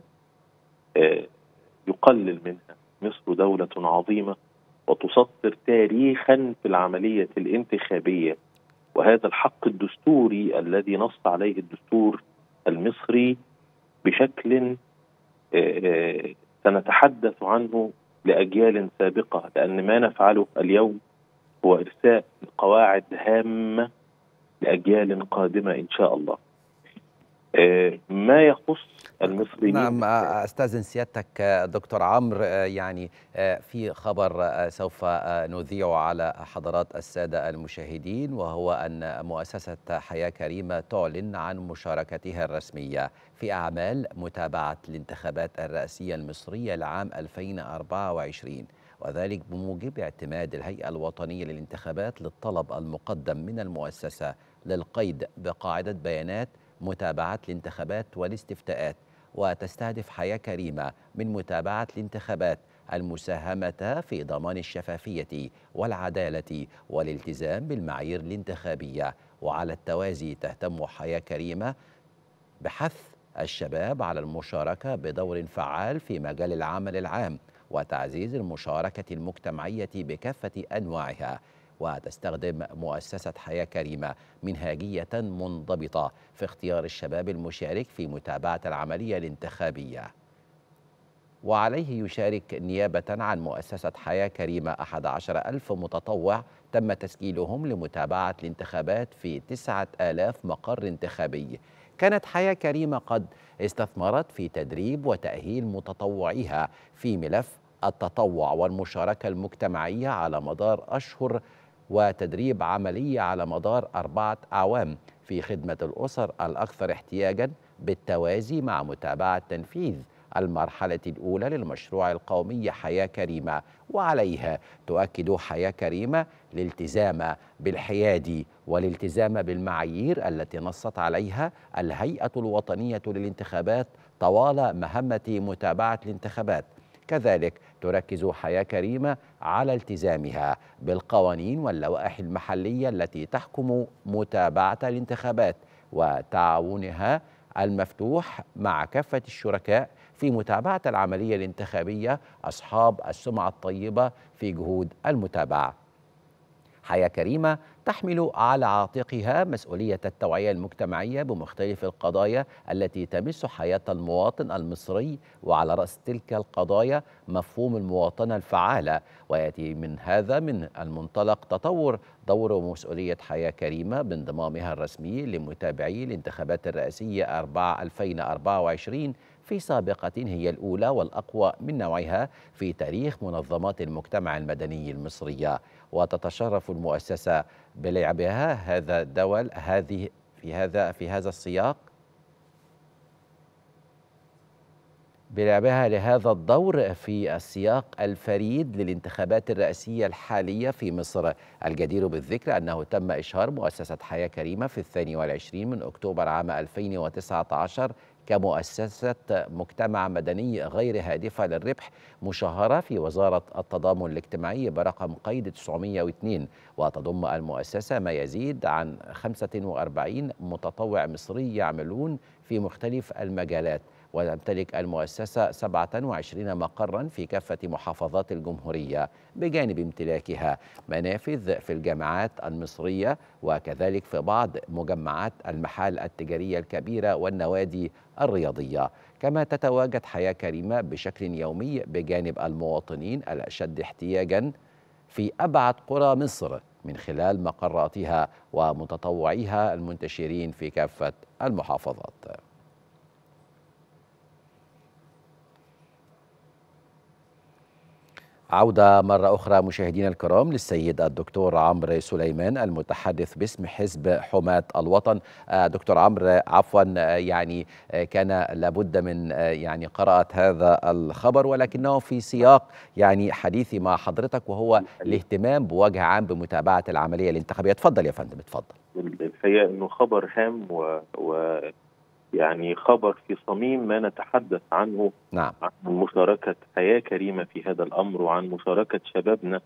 يقلل منها مصر دولة عظيمة وتسطر تاريخا في العملية الانتخابية وهذا الحق الدستوري الذي نص عليه الدستور المصري بشكل سنتحدث عنه لاجيال سابقه لان ما نفعله اليوم هو ارساء قواعد هامه لاجيال قادمه ان شاء الله. ما يخص المصريين نعم استاذن سيادتك دكتور عمرو يعني في خبر سوف نذيعه على حضرات الساده المشاهدين وهو ان مؤسسه حياه كريمه تعلن عن مشاركتها الرسميه في اعمال متابعه الانتخابات الرئاسيه المصريه لعام 2024 وذلك بموجب اعتماد الهيئه الوطنيه للانتخابات للطلب المقدم من المؤسسه للقيد بقاعده بيانات متابعة الانتخابات والاستفتاءات وتستهدف حياة كريمة من متابعة الانتخابات المساهمة في ضمان الشفافية والعدالة والالتزام بالمعايير الانتخابية وعلى التوازي تهتم حياة كريمة بحث الشباب على المشاركة بدور فعال في مجال العمل العام وتعزيز المشاركة المجتمعية بكافة أنواعها وتستخدم مؤسسة حياة كريمة منهاجية منضبطة في اختيار الشباب المشارك في متابعة العملية الانتخابية وعليه يشارك نيابة عن مؤسسة حياة كريمة 11 ألف متطوع تم تسجيلهم لمتابعة الانتخابات في 9000 مقر انتخابي كانت حياة كريمة قد استثمرت في تدريب وتأهيل متطوعيها في ملف التطوع والمشاركة المجتمعية على مدار أشهر وتدريب عملية على مدار أربعة أعوام في خدمة الأسر الأكثر احتياجاً بالتوازي مع متابعة تنفيذ المرحلة الأولى للمشروع القومي حياة كريمة وعليها تؤكد حياة كريمة الالتزام بالحياد والالتزام بالمعايير التي نصت عليها الهيئة الوطنية للانتخابات طوال مهمة متابعة الانتخابات كذلك تركز حياة كريمة على التزامها بالقوانين واللوائح المحلية التي تحكم متابعة الانتخابات وتعاونها المفتوح مع كافة الشركاء في متابعة العملية الانتخابية أصحاب السمعة الطيبة في جهود المتابعة حياة كريمة تحمل على عاتقها مسؤولية التوعية المجتمعية بمختلف القضايا التي تمس حياة المواطن المصري وعلى رأس تلك القضايا مفهوم المواطنة الفعالة ويأتي من هذا من المنطلق تطور دور ومسؤولية حياة كريمة بانضمامها الرسمي لمتابعي الانتخابات الرئاسية 4 2024 في سابقة هي الأولى والأقوى من نوعها في تاريخ منظمات المجتمع المدني المصرية وتتشرف المؤسسة بلعبها هذا الدول هذه في هذا في هذا السياق بلعبها لهذا الدور في السياق الفريد للانتخابات الرئاسية الحالية في مصر الجدير بالذكر أنه تم إشهار مؤسسة حياة كريمة في الثاني والعشرين من أكتوبر عام 2019 كمؤسسة مجتمع مدني غير هادفة للربح مشهرة في وزارة التضامن الاجتماعي برقم قيد 902 وتضم المؤسسة ما يزيد عن 45 متطوع مصري يعملون في مختلف المجالات وتمتلك المؤسسة 27 مقرا في كافة محافظات الجمهورية بجانب امتلاكها منافذ في الجامعات المصرية وكذلك في بعض مجمعات المحال التجارية الكبيرة والنوادي الرياضية كما تتواجد حياة كريمة بشكل يومي بجانب المواطنين الأشد احتياجا في أبعد قرى مصر من خلال مقراتها ومتطوعيها المنتشرين في كافة المحافظات عودة مرة أخرى مشاهدينا الكرام للسيد الدكتور عمرو سليمان المتحدث باسم حزب حماة الوطن دكتور عمرو عفوا يعني كان لابد من يعني قراءة هذا الخبر ولكنه في سياق يعني حديثي مع حضرتك وهو الاهتمام بوجه عام بمتابعة العملية الانتخابية تفضل يا فندم اتفضل الحقيقة أنه خبر هام و, و... يعني خبر في صميم ما نتحدث عنه نعم. عن مشاركة حياة كريمة في هذا الأمر وعن مشاركة شبابنا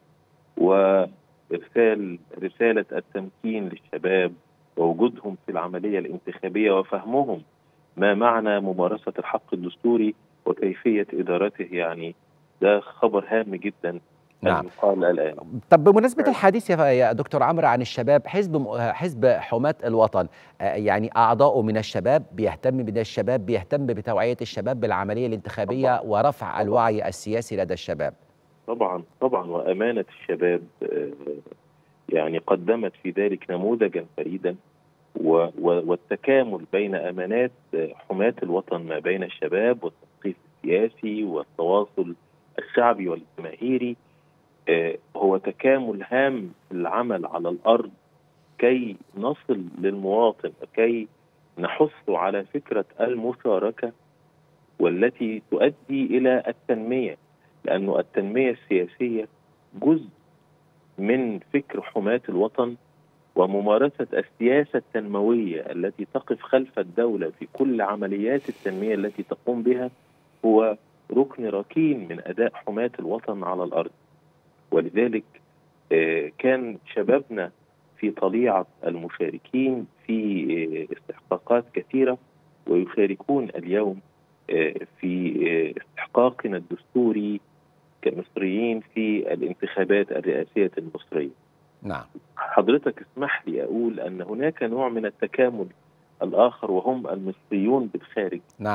وإرسال رسالة التمكين للشباب ووجودهم في العملية الانتخابية وفهمهم ما معنى ممارسة الحق الدستوري وكيفية إدارته يعني ده خبر هام جدا نعم قال الآن طب بمناسبة الحديث يا دكتور عمرو عن الشباب حزب حزب حماة الوطن يعني أعضاؤه من الشباب بيهتم بده الشباب بيهتم بتوعية الشباب بالعملية الانتخابية طبعا. ورفع طبعا. الوعي السياسي لدى الشباب طبعا طبعا وأمانة الشباب يعني قدمت في ذلك نموذجا فريدا والتكامل بين أمانات حماة الوطن ما بين الشباب والتثقيف السياسي والتواصل الشعبي والجماهيري هو تكامل هام في العمل على الارض كي نصل للمواطن كي نحث على فكره المشاركه والتي تؤدي الى التنميه لانه التنميه السياسيه جزء من فكر حماه الوطن وممارسه السياسه التنمويه التي تقف خلف الدوله في كل عمليات التنميه التي تقوم بها هو ركن ركين من اداء حماه الوطن على الارض ولذلك كان شبابنا في طليعه المشاركين في استحقاقات كثيره ويشاركون اليوم في استحقاقنا الدستوري كمصريين في الانتخابات الرئاسيه المصريه. نعم. حضرتك اسمح لي اقول ان هناك نوع من التكامل الاخر وهم المصريون بالخارج. نعم.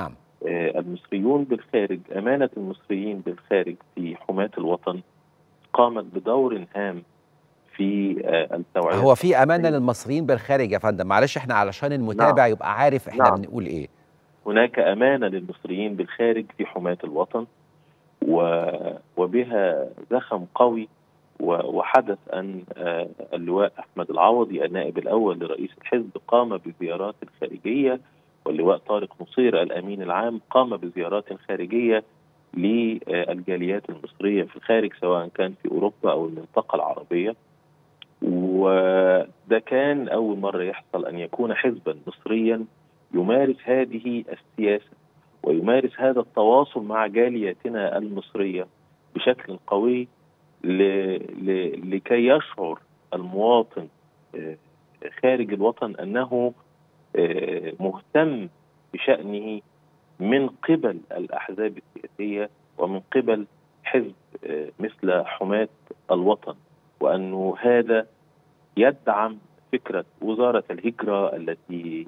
آه، المصريون بالخارج أمانة المصريين بالخارج في حماة الوطن قامت بدور هام في آه، التوعية هو في امانه للمصريين بالخارج يا فندم معلش احنا علشان المتابع نعم. يبقى عارف احنا نعم. بنقول ايه هناك أمانة للمصريين بالخارج في حماة الوطن و... وبها زخم قوي و... وحدث أن آه، اللواء أحمد العوضي النائب الأول لرئيس الحزب قام بزيارات خارجية واللواء طارق نصير الأمين العام قام بزيارات خارجية للجاليات المصرية في الخارج سواء كان في أوروبا أو المنطقة العربية وده كان أول مرة يحصل أن يكون حزبا مصريا يمارس هذه السياسة ويمارس هذا التواصل مع جالياتنا المصرية بشكل قوي ل... ل... لكي يشعر المواطن آه، خارج الوطن أنه آه، مهتم بشأنه من قبل الأحزاب السياسية ومن قبل حزب آه، مثل حماة الوطن وأنه هذا يدعم فكرة وزارة الهجرة التي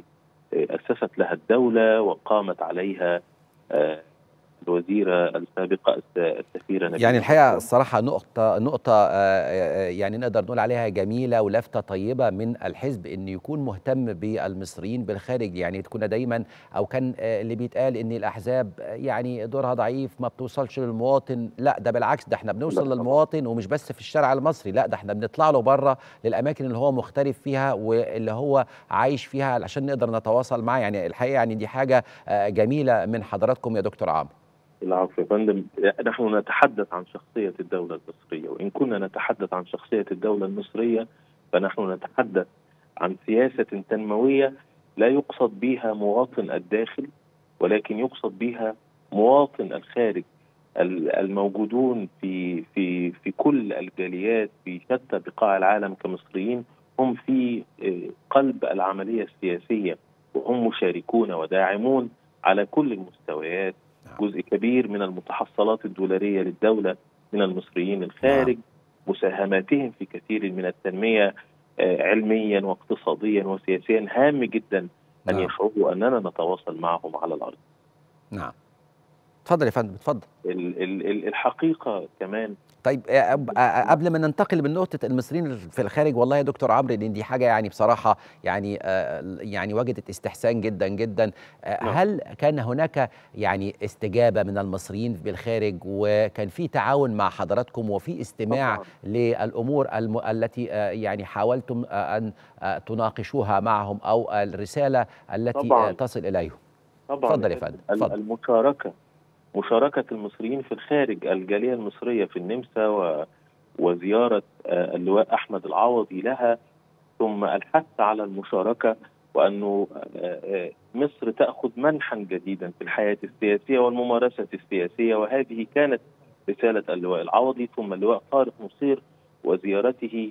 أسست لها الدولة وقامت عليها آه، الوزيرة السابقة الس- السفيرة نبيلة يعني الحقيقه الصراحه نقطه نقطه آه، آه، يعني نقدر نقول عليها جميله ولفته طيبه من الحزب انه يكون مهتم بالمصريين بالخارج يعني تكون دايما او كان آه، اللي بيتقال ان الاحزاب آه، يعني دورها ضعيف ما بتوصلش للمواطن لا ده بالعكس ده احنا بنوصل للمواطن ومش بس في الشارع المصري لا ده احنا بنطلع له بره للاماكن اللي هو مختلف فيها واللي هو عايش فيها علشان نقدر نتواصل معاه يعني الحقيقه يعني دي حاجه آه، جميله من حضراتكم يا دكتور عمرو العفو يا فندم نحن نتحدث عن شخصية الدولة المصرية وإن كنا نتحدث عن شخصية الدولة المصرية فنحن نتحدث عن سياسة تنموية لا يقصد بها مواطن الداخل ولكن يقصد بها مواطن الخارج ال- الموجودون في في في كل الجاليات في شتى بقاع العالم كمصريين هم في آه، قلب العملية السياسية وهم مشاركون وداعمون على كل المستويات جزء كبير من المتحصلات الدولارية للدولة من المصريين الخارج مساهماتهم في كثير من التنمية آه، علميا واقتصاديا وسياسيا هام جدا أن نعم. يشعروا أننا نتواصل معهم على الأرض نعم اتفضل يا فندم اتفضل ال- ال- ال- الحقيقة كمان طيب آه، أب- آه، قبل ما ننتقل من نقطة المصريين في الخارج والله يا دكتور عمرو لأن دي حاجة يعني بصراحة يعني آه، يعني وجدت استحسان جدا جدا آه، هل كان هناك يعني استجابة من المصريين بالخارج وكان في تعاون مع حضراتكم وفي استماع للأمور الم... التي آه، يعني حاولتم آه، أن آه، تناقشوها معهم أو الرسالة التي طبعاً. آه، تصل إليهم طبعا اتفضل يا فندم ال- اتفضل المشاركة مشاركة المصريين في الخارج الجالية المصرية في النمسا و... وزيارة آه، اللواء أحمد العوضي لها ثم الحث على المشاركة وأنه آه، آه، مصر تأخذ منحا جديدا في الحياة السياسية والممارسة السياسية وهذه كانت رسالة اللواء العوضي ثم اللواء طارق نصير وزيارته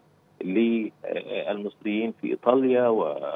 للمصريين في إيطاليا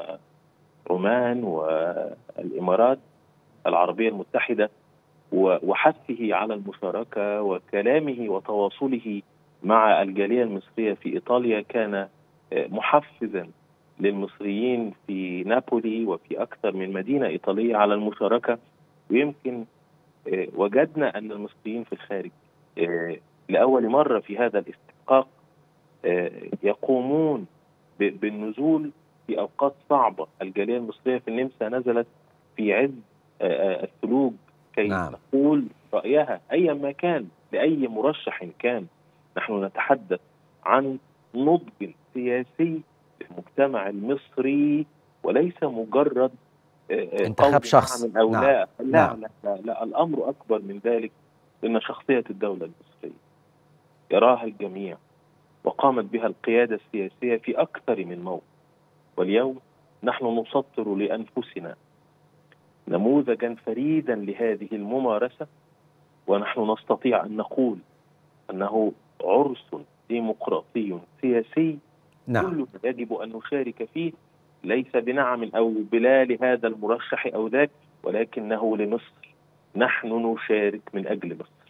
وعمان والإمارات العربية المتحدة و- وحثه على المشاركة وكلامه وتواصله مع الجالية المصرية في إيطاليا كان آه، محفزا للمصريين في نابولي وفي أكثر من مدينة إيطالية على المشاركة ويمكن آه، وجدنا أن المصريين في الخارج آه، لأول مرة في هذا الاستحقاق آه، يقومون ب- بالنزول في أوقات صعبة الجالية المصرية في النمسا نزلت في عز آه، آه، الثلوج كي نعم. تقول رأيها أيا ما كان لأي مرشح كان نحن نتحدث عن نضج سياسي للمجتمع المصري وليس مجرد آه، آه، انتخاب قول شخص. نعم أو نعم. لا لا, نعم. لا, لا, لا الأمر أكبر من ذلك إن شخصية الدولة المصرية يراها الجميع وقامت بها القيادة السياسية في أكثر من موقف واليوم نحن نسطر لأنفسنا نموذجا فريدا لهذه الممارسة ونحن نستطيع أن نقول أنه عرس ديمقراطي سياسي نعم. كلنا يجب أن نشارك فيه ليس بنعم أو بلا لهذا المرشح أو ذاك ولكنه لمصر نحن نشارك من أجل مصر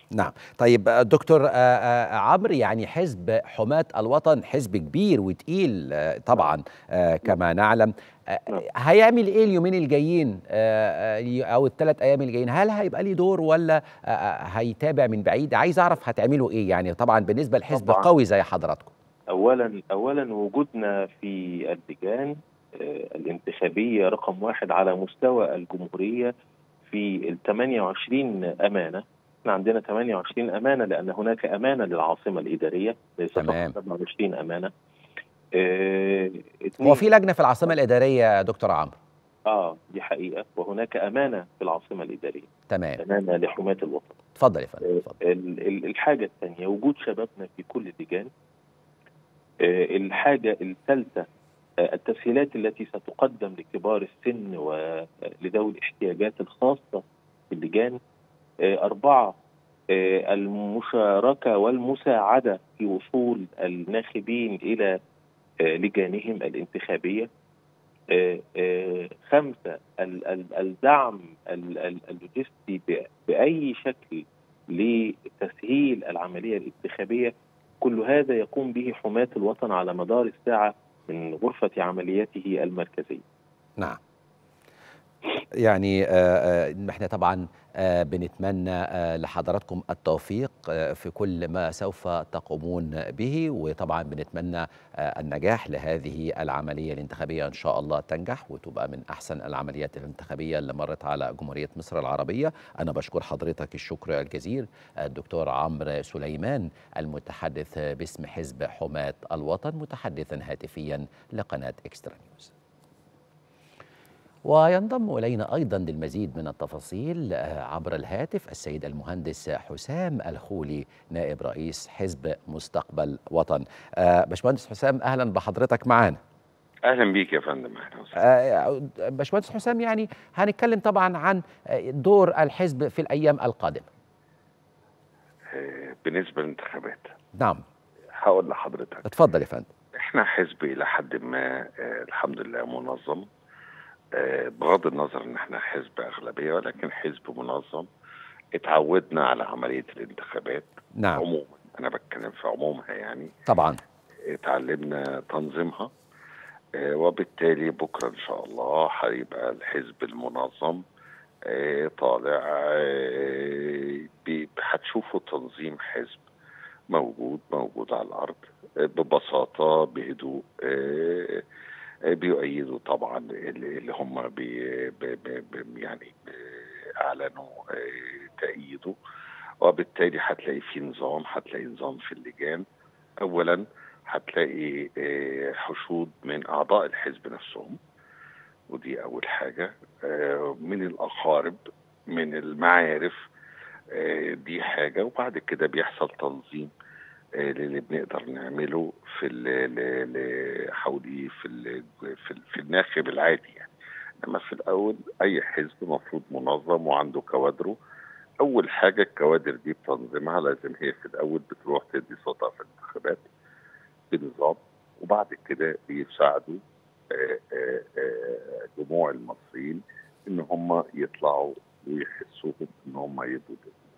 نعم طيب آه، دكتور آه، آه، عمرو يعني حزب حماة الوطن حزب كبير وتقيل آه، طبعا آه، كما نعلم آه، هيعمل ايه اليومين الجايين آه، آه، او الثلاث ايام الجايين هل هيبقى ليه دور ولا آه، آه، هيتابع من بعيد عايز اعرف هتعملوا ايه يعني طبعا بالنسبه لحزب طبعاً. قوي زي حضراتكم اولا اولا وجودنا في اللجان آه، الانتخابيه رقم واحد على مستوى الجمهوريه في ال 28 امانه احنا عندنا 28 امانه لان هناك امانه للعاصمه الاداريه ليس فقط تمام. 27 امانه آه، هو في لجنه في العاصمه الاداريه يا دكتور عمرو اه دي حقيقه وهناك امانه في العاصمه الاداريه تمام امانه لحماه الوطن اتفضل يا فندم اتفضل. ال- ال- الحاجه الثانيه وجود شبابنا في كل اللجان آه، الحاجه الثالثه آه، التسهيلات التي ستقدم لكبار السن ولذوي الاحتياجات الخاصه في اللجان آه، اربعه آه، المشاركه والمساعده في وصول الناخبين الى آه، لجانهم الانتخابيه آه، آه، خمسة ال- ال- الدعم ال- ال- اللوجستي ب- بأي شكل لتسهيل العملية الانتخابية كل هذا يقوم به حماة الوطن على مدار الساعة من غرفة عملياته المركزية نعم يعني آه، آه، احنا طبعا آه، بنتمنى آه، لحضراتكم التوفيق آه، في كل ما سوف تقومون به وطبعا بنتمنى آه، النجاح لهذه العملية الانتخابية إن شاء الله تنجح وتبقى من أحسن العمليات الانتخابية اللي مرت على جمهورية مصر العربية أنا بشكر حضرتك الشكر الجزيل الدكتور عمرو سليمان المتحدث باسم حزب حماة الوطن متحدثا هاتفيا لقناة إكسترا نيوز وينضم إلينا أيضا للمزيد من التفاصيل آه، عبر الهاتف السيد المهندس حسام الخولي نائب رئيس حزب مستقبل وطن آه، باشمهندس حسام أهلا بحضرتك معانا اهلا بيك يا فندم اهلا وسهلا آه، باشمهندس حسام يعني هنتكلم طبعا عن آه، دور الحزب في الأيام القادمة آه، بالنسبه للانتخابات نعم هقول لحضرتك اتفضل يا فندم احنا حزب الى حد ما آه، الحمد لله منظم آه، بغض النظر ان احنا حزب اغلبيه ولكن حزب منظم اتعودنا على عمليه الانتخابات نعم عموما انا بتكلم في عمومها يعني طبعا اتعلمنا تنظيمها آه، وبالتالي بكره ان شاء الله هيبقى الحزب المنظم آه، طالع آه، بي- هتشوفوا تنظيم حزب موجود موجود على الارض آه، ببساطه بهدوء آه، آه، بيؤيدوا طبعا اللي اللي هم بي بي بي بي- يعني آه، اعلنوا آه، تأييده وبالتالي هتلاقي في نظام هتلاقي نظام في اللجان اولا هتلاقي آه، حشود من اعضاء الحزب نفسهم ودي اول حاجه آه، من الاقارب من المعارف آه، دي حاجه وبعد كده بيحصل تنظيم آه، للي بنقدر نعمله في ال ل- ل- حوالي في ال في, ال في الناخب العادي يعني انما في الاول اي حزب مفروض منظم وعنده كوادره اول حاجه الكوادر دي بتنظيمها لازم هي في الاول بتروح تدي صوتها في الانتخابات بنظام وبعد كده بيساعدوا آه، آه، آه، جموع المصريين ان هم يطلعوا ويحسوهم ان هم يدوا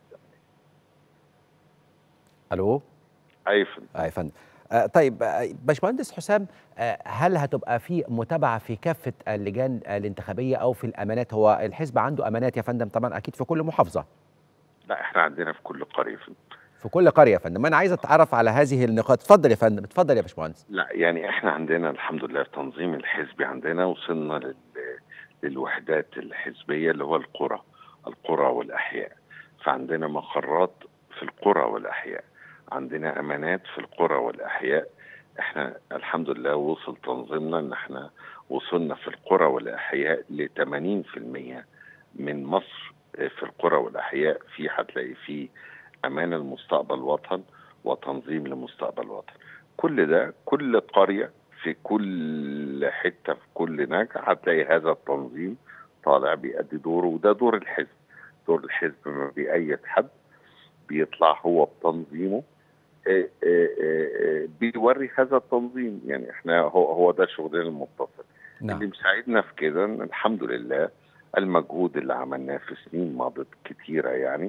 ألو اي فندم أي فندم آه، طيب آه، باشمهندس حسام آه، هل هتبقى في متابعه في كافه اللجان الانتخابيه او في الامانات هو الحزب عنده امانات يا فندم طبعا اكيد في كل محافظه لا احنا عندنا في كل قريه فندم. في كل قريه يا فندم انا عايز اتعرف على هذه النقاط اتفضل يا فندم اتفضل يا باشمهندس لا يعني احنا عندنا الحمد لله التنظيم الحزبي عندنا وصلنا لل... للوحدات الحزبيه اللي هو القرى القرى والاحياء فعندنا مقرات في القرى والاحياء عندنا امانات في القرى والاحياء احنا الحمد لله وصل تنظيمنا ان احنا وصلنا في القرى والاحياء ل 80% من مصر في القرى والاحياء في هتلاقي فيه امان المستقبل وطن وتنظيم لمستقبل وطن كل ده كل قريه في كل حته في كل نجع هتلاقي هذا التنظيم طالع بيأدي دوره وده دور الحزب دور الحزب ما بيأيد حد بيطلع هو بتنظيمه آه، آه، آه، بيوري هذا التنظيم يعني احنا هو هو ده شغلنا المتصل نعم. اللي مساعدنا في كده إن الحمد لله المجهود اللي عملناه في سنين مضت كتيره يعني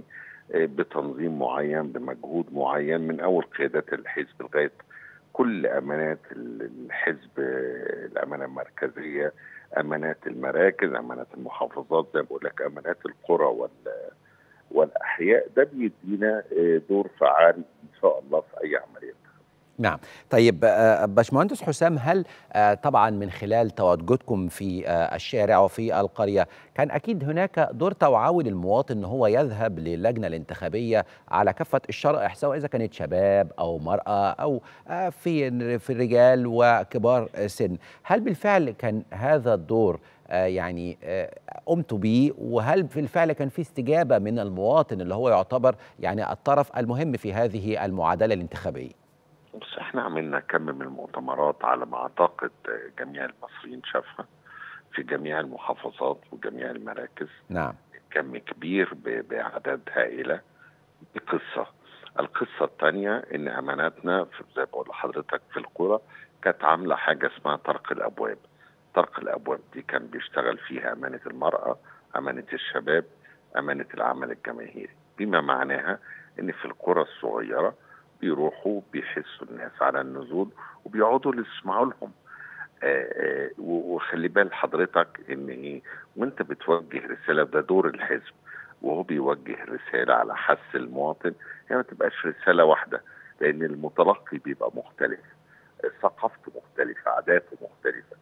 آه، بتنظيم معين بمجهود معين من اول قيادات الحزب لغايه كل امانات ال- الحزب آه، الامانه المركزيه امانات المراكز امانات المحافظات زي ما بقول لك امانات القرى وال والاحياء ده بيدينا آه، دور فعال ان شاء الله في اي عمليه نعم طيب آه، باشمهندس حسام هل آه، طبعا من خلال تواجدكم في آه، الشارع وفي القرية كان أكيد هناك دور توعوي للمواطن أن هو يذهب للجنة الانتخابية على كافة الشرائح سواء إذا كانت شباب أو مرأة أو آه، في في الرجال وكبار سن هل بالفعل كان هذا الدور آه، يعني آه، قمتوا بيه وهل بالفعل كان في استجابة من المواطن اللي هو يعتبر يعني الطرف المهم في هذه المعادلة الانتخابية بس احنا عملنا كم من المؤتمرات على ما اعتقد آه، جميع المصريين شافها في جميع المحافظات وجميع المراكز نعم كم كبير ب- باعداد هائله دي قصه القصه الثانيه ان اماناتنا في زي ما بقول لحضرتك في القرى كانت عامله حاجه اسمها طرق الابواب طرق الابواب دي كان بيشتغل فيها امانه المراه امانه الشباب امانه العمل الجماهيري بما معناها ان في القرى الصغيره بيروحوا بيحسوا الناس على النزول وبيقعدوا يسمعوا لهم آه، آه، و- وخلي بال حضرتك ان ايه وانت بتوجه رساله ده دور الحزب وهو بيوجه رساله على حس المواطن يعني ما تبقاش رساله واحده لان المتلقي بيبقى مختلف آه، ثقافته مختلفه عاداته مختلفه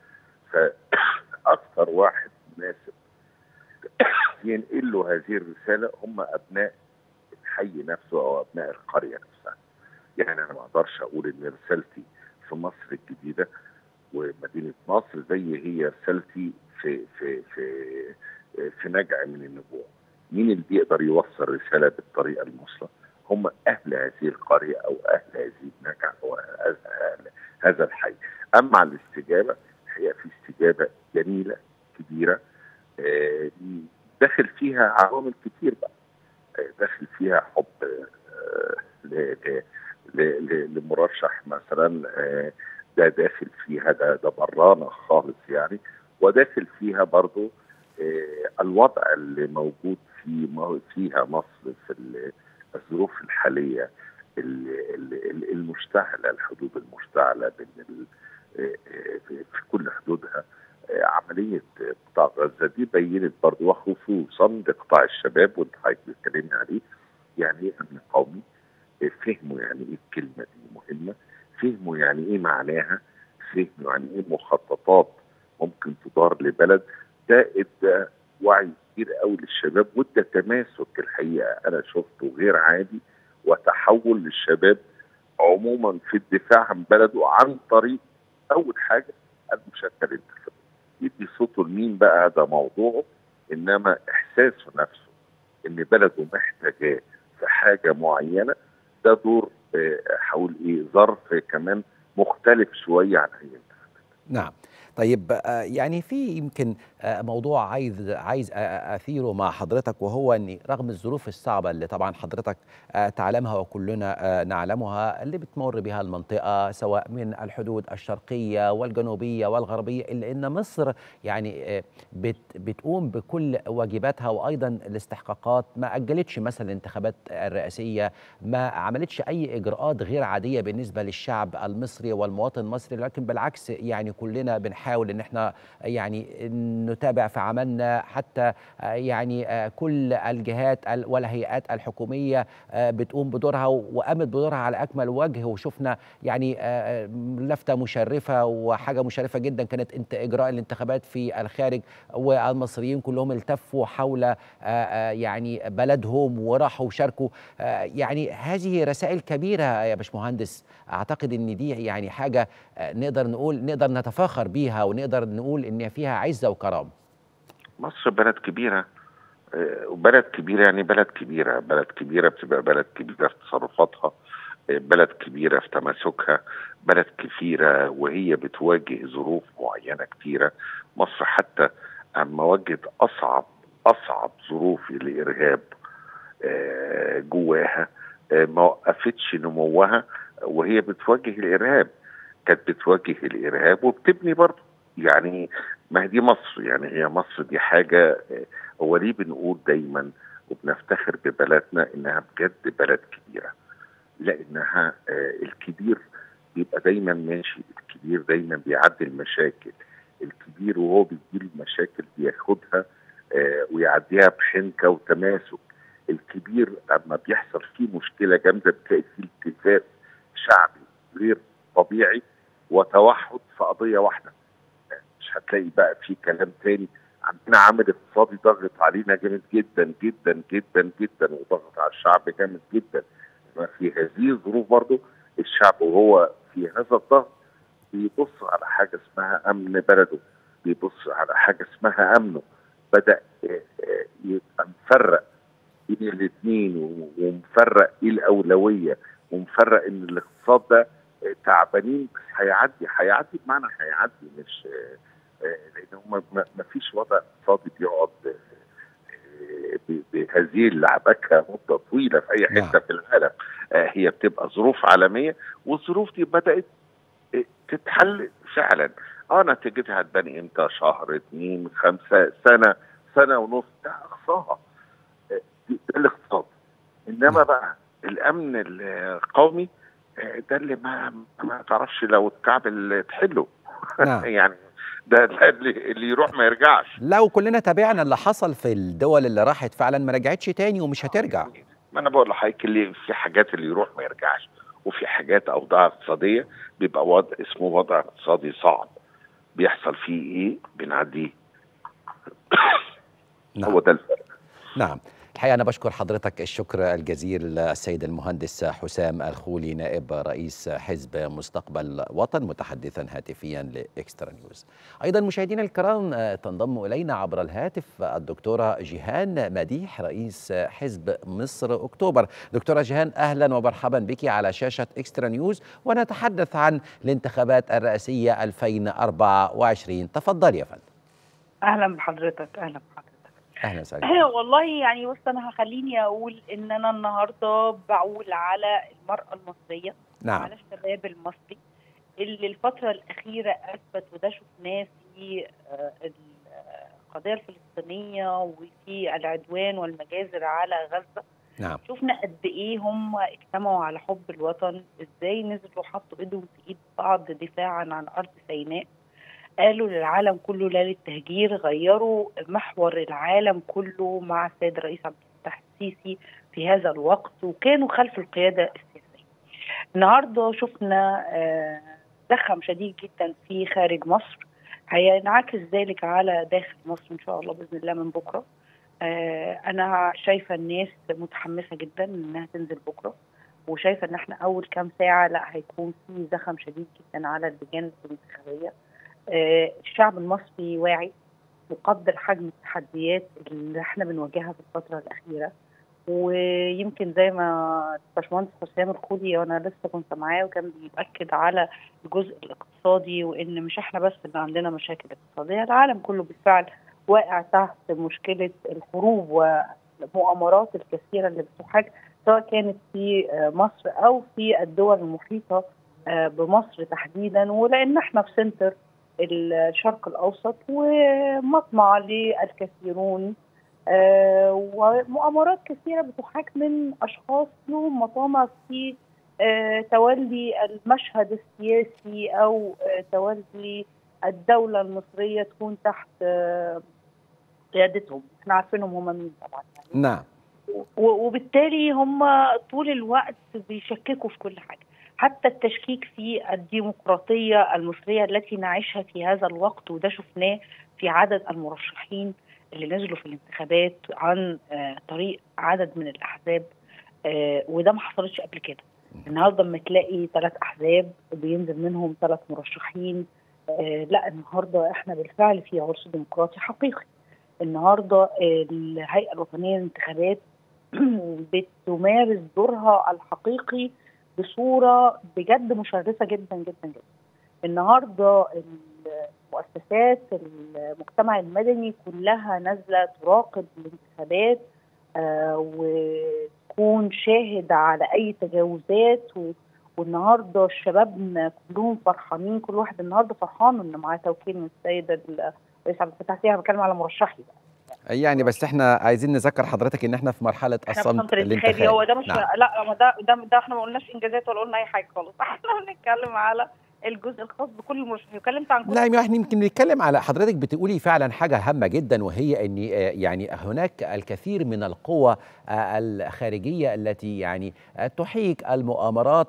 فاكثر واحد مناسب ينقل له هذه الرساله هم ابناء الحي نفسه او ابناء القريه نفسها يعني انا ما اقدرش اقول ان رسالتي في مصر الجديده ومدينه نصر زي هي رسالتي في في في في نجع من النبوع مين اللي بيقدر يوصل رساله بالطريقه المثلى هم اهل هذه القريه او اهل هذه النجع او أهل هذا الحي اما على الاستجابه هي في استجابه جميله كبيره آه، داخل فيها عوامل كتير بقى آه، داخل فيها حب آه، ل- ل- ل- ل- لمرشح مثلا آه، ده داخل فيها ده ده برانا خالص يعني وداخل فيها برضو آه، الوضع اللي موجود في م- فيها مصر في ال- الظروف الحاليه ال- ال- ال- المشتعله الحدود المشتعله بين ال- آه، آه، في في كل حدودها آه، عمليه قطاع غزه دي بينت برضو وخصوصا لقطاع الشباب وانت حضرتك بتتكلمي عليه يعني ايه امن قومي آه، فهموا يعني ايه الكلمه دي مهمه فهموا يعني ايه معناها فهموا يعني ايه مخططات ممكن تدار لبلد ده ادى وعي كبير قوي للشباب وادى تماسك الحقيقه انا شفته غير عادي وتحول للشباب عموما في الدفاع عن بلده عن طريق اول حاجه المشاركه الانتخابيه يدي صوته لمين بقى ده موضوعه انما احساسه نفسه ان بلده محتاجاه في حاجه معينه ده دور آه، هقول ايه ظرف كمان مختلف شويه عن اي نعم طيب آه، يعني في يمكن آه، موضوع عايز عايز أ- أ- اثيره مع حضرتك وهو ان رغم الظروف الصعبه اللي طبعا حضرتك آه، تعلمها وكلنا آه، نعلمها اللي بتمر بها المنطقه سواء من الحدود الشرقيه والجنوبيه والغربيه الا ان مصر يعني آه، بت بتقوم بكل واجباتها وايضا الاستحقاقات ما اجلتش مثلا الانتخابات الرئاسيه ما عملتش اي اجراءات غير عاديه بالنسبه للشعب المصري والمواطن المصري لكن بالعكس يعني كلنا بنحاول ان احنا يعني نتابع في عملنا حتى آه، يعني آه، كل الجهات ال- والهيئات الحكوميه آه، بتقوم بدورها وقامت بدورها على اكمل وجه وشفنا يعني آه، لفته مشرفه وحاجه مشرفه جدا كانت انت اجراء الانتخابات في الخارج والمصريين كلهم التفوا حول آه، آه، يعني بلدهم وراحوا وشاركوا آه، يعني هذه رسائل كبيره يا باشمهندس اعتقد ان دي يعني حاجه آه، نقدر نقول نقدر نتفاخر بيها ونقدر نقول ان فيها عزه وكرامه مصر بلد كبيرة آه، وبلد كبيرة يعني بلد كبيرة بلد كبيرة بتبقى بلد كبيرة في تصرفاتها آه، بلد كبيرة في تماسكها بلد كثيرة وهي بتواجه ظروف معينة كثيرة مصر حتى أما واجهت أصعب أصعب ظروف الإرهاب آه، جواها آه، ما وقفتش نموها وهي بتواجه الإرهاب كانت بتواجه الإرهاب وبتبني برضه يعني ما هي دي مصر يعني هي مصر دي حاجة آه، هو ليه بنقول دايما وبنفتخر ببلدنا انها بجد بلد كبيره لانها آه، الكبير بيبقى دايما ماشي الكبير دايما بيعدي المشاكل الكبير وهو بيجيله المشاكل بياخدها آه، ويعديها بحنكه وتماسك الكبير لما بيحصل فيه مشكله جامده بتلاقي فيه التفاف شعبي غير طبيعي وتوحد في قضيه واحده مش هتلاقي بقى في كلام تاني عندنا عامل اقتصادي ضغط علينا جامد جدا جدا جدا جدا وضغط على الشعب جامد جدا ما في هذه الظروف برضه الشعب وهو في هذا الضغط بيبص على حاجه اسمها امن بلده بيبص على حاجه اسمها امنه بدا آه، آه، يبقى مفرق بين الاثنين ومفرق ايه الاولويه ومفرق ان الاقتصاد ده آه، تعبانين بس هيعدي هيعدي بمعنى هيعدي مش آه، آه، لان هم ما فيش وضع اقتصادي بيقعد آه، ب- بهذه اللعبكه مده طويله في اي حته في العالم آه، هي بتبقى ظروف عالميه والظروف دي بدات آه، تتحل فعلا اه نتيجتها هتبان امتى شهر اتنين خمسه سنه سنه ونص ده اقصاها آه، ده الاقتصاد انما بقى الامن القومي آه، ده اللي ما ما تعرفش لو الكعب تحله نعم. يعني ده ده اللي, اللي يروح ما يرجعش لو كلنا تابعنا اللي حصل في الدول اللي راحت فعلا ما رجعتش تاني ومش هترجع ما انا بقول لحضرتك اللي في حاجات اللي يروح ما يرجعش وفي حاجات اوضاع اقتصاديه بيبقى وضع اسمه وضع اقتصادي صعب بيحصل فيه ايه بنعديه نعم. هو ده الفرق نعم الحقيقة أنا بشكر حضرتك الشكر الجزيل السيد المهندس حسام الخولي نائب رئيس حزب مستقبل وطن متحدثا هاتفيا لإكسترا نيوز أيضا مشاهدينا الكرام آه، تنضم إلينا عبر الهاتف الدكتورة جيهان مديح رئيس حزب مصر أكتوبر دكتورة جيهان أهلا ومرحبا بك على شاشة إكسترا نيوز ونتحدث عن الانتخابات الرئاسية 2024 تفضل يا فندم اهلا بحضرتك اهلا بحضرتك أهلا وسهلا والله يعني بص انا هخليني اقول ان انا النهارده بعول على المراه المصريه نعم. على الشباب المصري اللي الفتره الاخيره اثبت وده شفناه في آه، القضيه الفلسطينيه وفي العدوان والمجازر على غزه نعم شفنا قد ايه هم اجتمعوا على حب الوطن ازاي نزلوا حطوا ايدهم في ايد بعض دفاعا عن ارض سيناء قالوا للعالم كله لا للتهجير غيروا محور العالم كله مع السيد الرئيس عبد الفتاح السيسي في هذا الوقت وكانوا خلف القيادة السياسية النهاردة شفنا آه، زخم شديد جدا في خارج مصر هينعكس ذلك على داخل مصر إن شاء الله بإذن الله من بكرة آه، أنا شايفة الناس متحمسة جدا إنها تنزل بكرة وشايفة إن إحنا أول كام ساعة لا هيكون في زخم شديد جدا على اللجان الانتخابية آه، الشعب المصري واعي مقدر حجم التحديات اللي احنا بنواجهها في الفترة الأخيرة ويمكن زي ما باشمهندس حسام الخولي وانا لسه كنت معاه وكان بيأكد على الجزء الاقتصادي وان مش احنا بس اللي عندنا مشاكل اقتصاديه العالم كله بالفعل واقع تحت مشكله الحروب والمؤامرات الكثيره اللي بتحاك سواء كانت في آه، مصر او في الدول المحيطه آه، بمصر تحديدا ولان احنا في سنتر الشرق الاوسط ومطمع للكثيرون آه، ومؤامرات كثيره بتحاك من اشخاص لهم مطامع في آه، تولي المشهد السياسي او آه، تولي الدوله المصريه تكون تحت آه، قيادتهم احنا عارفينهم هم مين طبعا نعم و- وبالتالي هم طول الوقت بيشككوا في كل حاجه حتى التشكيك في الديمقراطيه المصريه التي نعيشها في هذا الوقت وده شفناه في عدد المرشحين اللي نزلوا في الانتخابات عن آه، طريق عدد من الاحزاب آه، وده ما حصلتش قبل كده النهارده لما تلاقي ثلاث احزاب بينزل منهم ثلاث مرشحين آه، لا النهارده احنا بالفعل في عرس ديمقراطي حقيقي النهارده آه، الهيئه الوطنيه للانتخابات بتمارس دورها الحقيقي بصوره بجد مشرفه جدا جدا جدا. النهارده المؤسسات المجتمع المدني كلها نازله تراقب الانتخابات آه وتكون شاهد على اي تجاوزات و والنهارده شبابنا كلهم فرحانين كل واحد النهارده فرحان ان معاه توكيل من السيد الرئيس عبد الفتاح السيسي انا بتكلم على مرشحي بقى يعني بس احنا عايزين نذكر حضرتك ان احنا في مرحله احنا في الصمت صمت الانتخابي الانتخابي هو ده مش نعم. لا ما ده ده, ده احنا ما قلناش انجازات ولا قلنا اي حاجه خالص احنا بنتكلم على الجزء الخاص بكل المرشحين وكلمت عن كل لا احنا يمكن نتكلم على حضرتك بتقولي فعلا حاجه هامه جدا وهي ان آه، يعني هناك الكثير من القوى آه، الخارجيه التي يعني آه، تحيك المؤامرات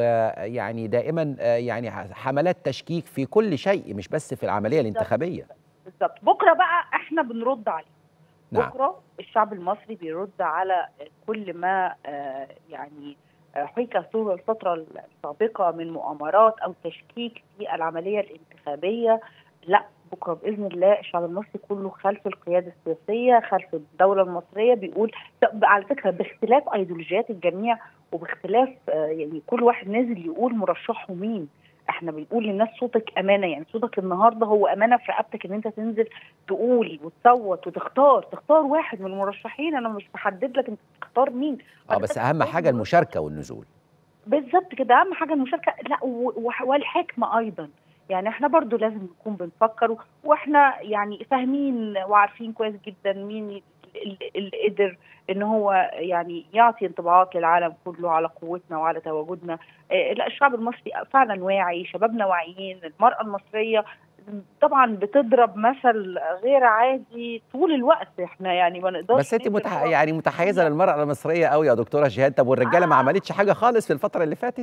ويعني دائما آه، يعني حملات تشكيك في كل شيء مش بس في العمليه الانتخابيه بالظبط بكره بقى احنا بنرد عليه نعم. بكره الشعب المصري بيرد على كل ما آه، يعني آه، حيك طول الفتره السابقه من مؤامرات او تشكيك في العمليه الانتخابيه لا بكره باذن الله الشعب المصري كله خلف القياده السياسيه خلف الدوله المصريه بيقول طب على فكره باختلاف ايديولوجيات الجميع وباختلاف آه، يعني كل واحد نازل يقول مرشحه مين احنا بنقول للناس صوتك امانه يعني صوتك النهارده هو امانه في رقبتك ان انت تنزل تقول وتصوت وتختار تختار واحد من المرشحين انا مش بحدد لك انت تختار مين اه بس اهم حاجه المشاركه والنزول بالظبط كده اهم حاجه المشاركه لا و- و- والحكمه ايضا يعني احنا برضو لازم نكون بنفكر واحنا يعني فاهمين وعارفين كويس جدا مين ال- اللي قدر ان هو يعني يعطي انطباعات للعالم كله على قوتنا وعلى تواجدنا آه، لا الشعب المصري فعلا واعي شبابنا واعيين المرأة المصرية طبعا بتضرب مثل غير عادي طول الوقت احنا يعني ما نقدرش بس انت ننكر متح... هو- يعني متحيزه للمراه المصريه قوي يا دكتوره جهاد طب والرجاله ما عملتش حاجه خالص في الفتره اللي فاتت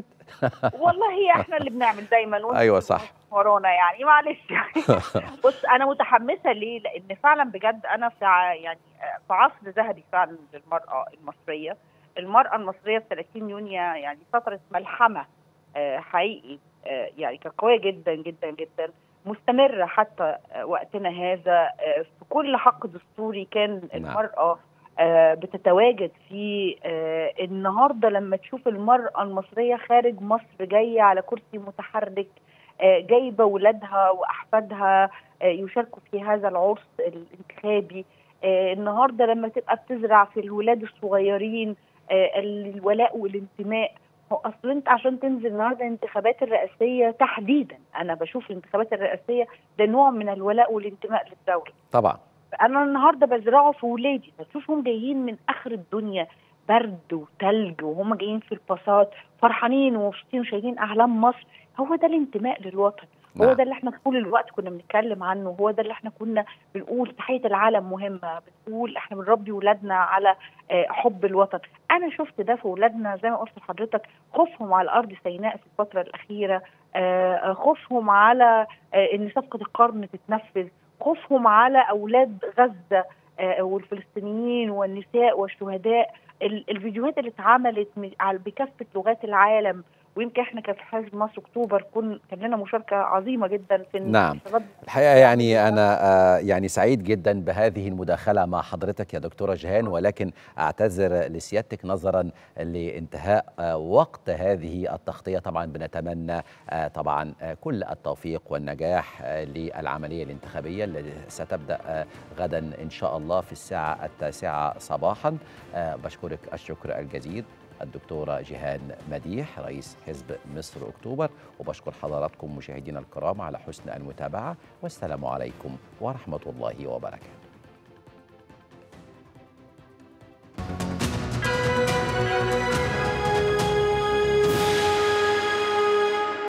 والله احنا اللي بنعمل دايما وانتوا ايوه صح ورانا يعني معلش يعني بص انا متحمسه ليه لان فعلا بجد انا في ع- يعني في عصر ذهبي فعلا للمراه المصريه المراه المصريه في 30 يونيو يعني فتره ملحمه آه، حقيقي آه، يعني كانت قويه جدا جدا جدا مستمره حتى آه، وقتنا هذا آه، في كل حق دستوري كان المراه آه، بتتواجد فيه آه، النهارده لما تشوف المراه المصريه خارج مصر جايه على كرسي متحرك آه، جايبه ولادها واحفادها آه، يشاركوا في هذا العرس الانتخابي آه، النهارده لما تبقى بتزرع في الولاد الصغيرين آه، الولاء والانتماء هو اصل انت عشان تنزل النهارده الانتخابات الرئاسيه تحديدا انا بشوف الانتخابات الرئاسيه ده نوع من الولاء والانتماء للدوله طبعا انا النهارده بزرعه في ولادي بشوفهم جايين من اخر الدنيا برد وتلج وهم جايين في الباصات فرحانين ومبسوطين وشايلين اعلام مصر هو ده الانتماء للوطن هو نعم. ده اللي احنا طول الوقت كنا بنتكلم عنه هو ده اللي احنا كنا بنقول تحيه العالم مهمه بنقول احنا بنربي ولادنا على آه، حب الوطن انا شفت ده في ولادنا زي ما قلت لحضرتك خوفهم على ارض سيناء في الفتره الاخيره آه، آه، خوفهم على آه، ان صفقه القرن تتنفذ خوفهم على اولاد غزه آه، والفلسطينيين والنساء والشهداء ال- الفيديوهات اللي اتعملت من- على- بكافه لغات العالم ويمكن احنا كان في حزب مصر اكتوبر كن كان لنا مشاركه عظيمه جدا في إن نعم. الشباب الحقيقه يعني انا آه، يعني سعيد جدا بهذه المداخله مع حضرتك يا دكتوره جهان ولكن اعتذر لسيادتك نظرا لانتهاء آه، وقت هذه التغطيه طبعا بنتمنى آه، طبعا آه، كل التوفيق والنجاح آه، للعمليه الانتخابيه التي ستبدا آه، غدا ان شاء الله في الساعه التاسعه صباحا آه، بشكرك الشكر الجزيل الدكتورة جيهان مديح رئيس حزب مصر أكتوبر وبشكر حضراتكم مشاهدينا الكرام على حسن المتابعة والسلام عليكم ورحمة الله وبركاته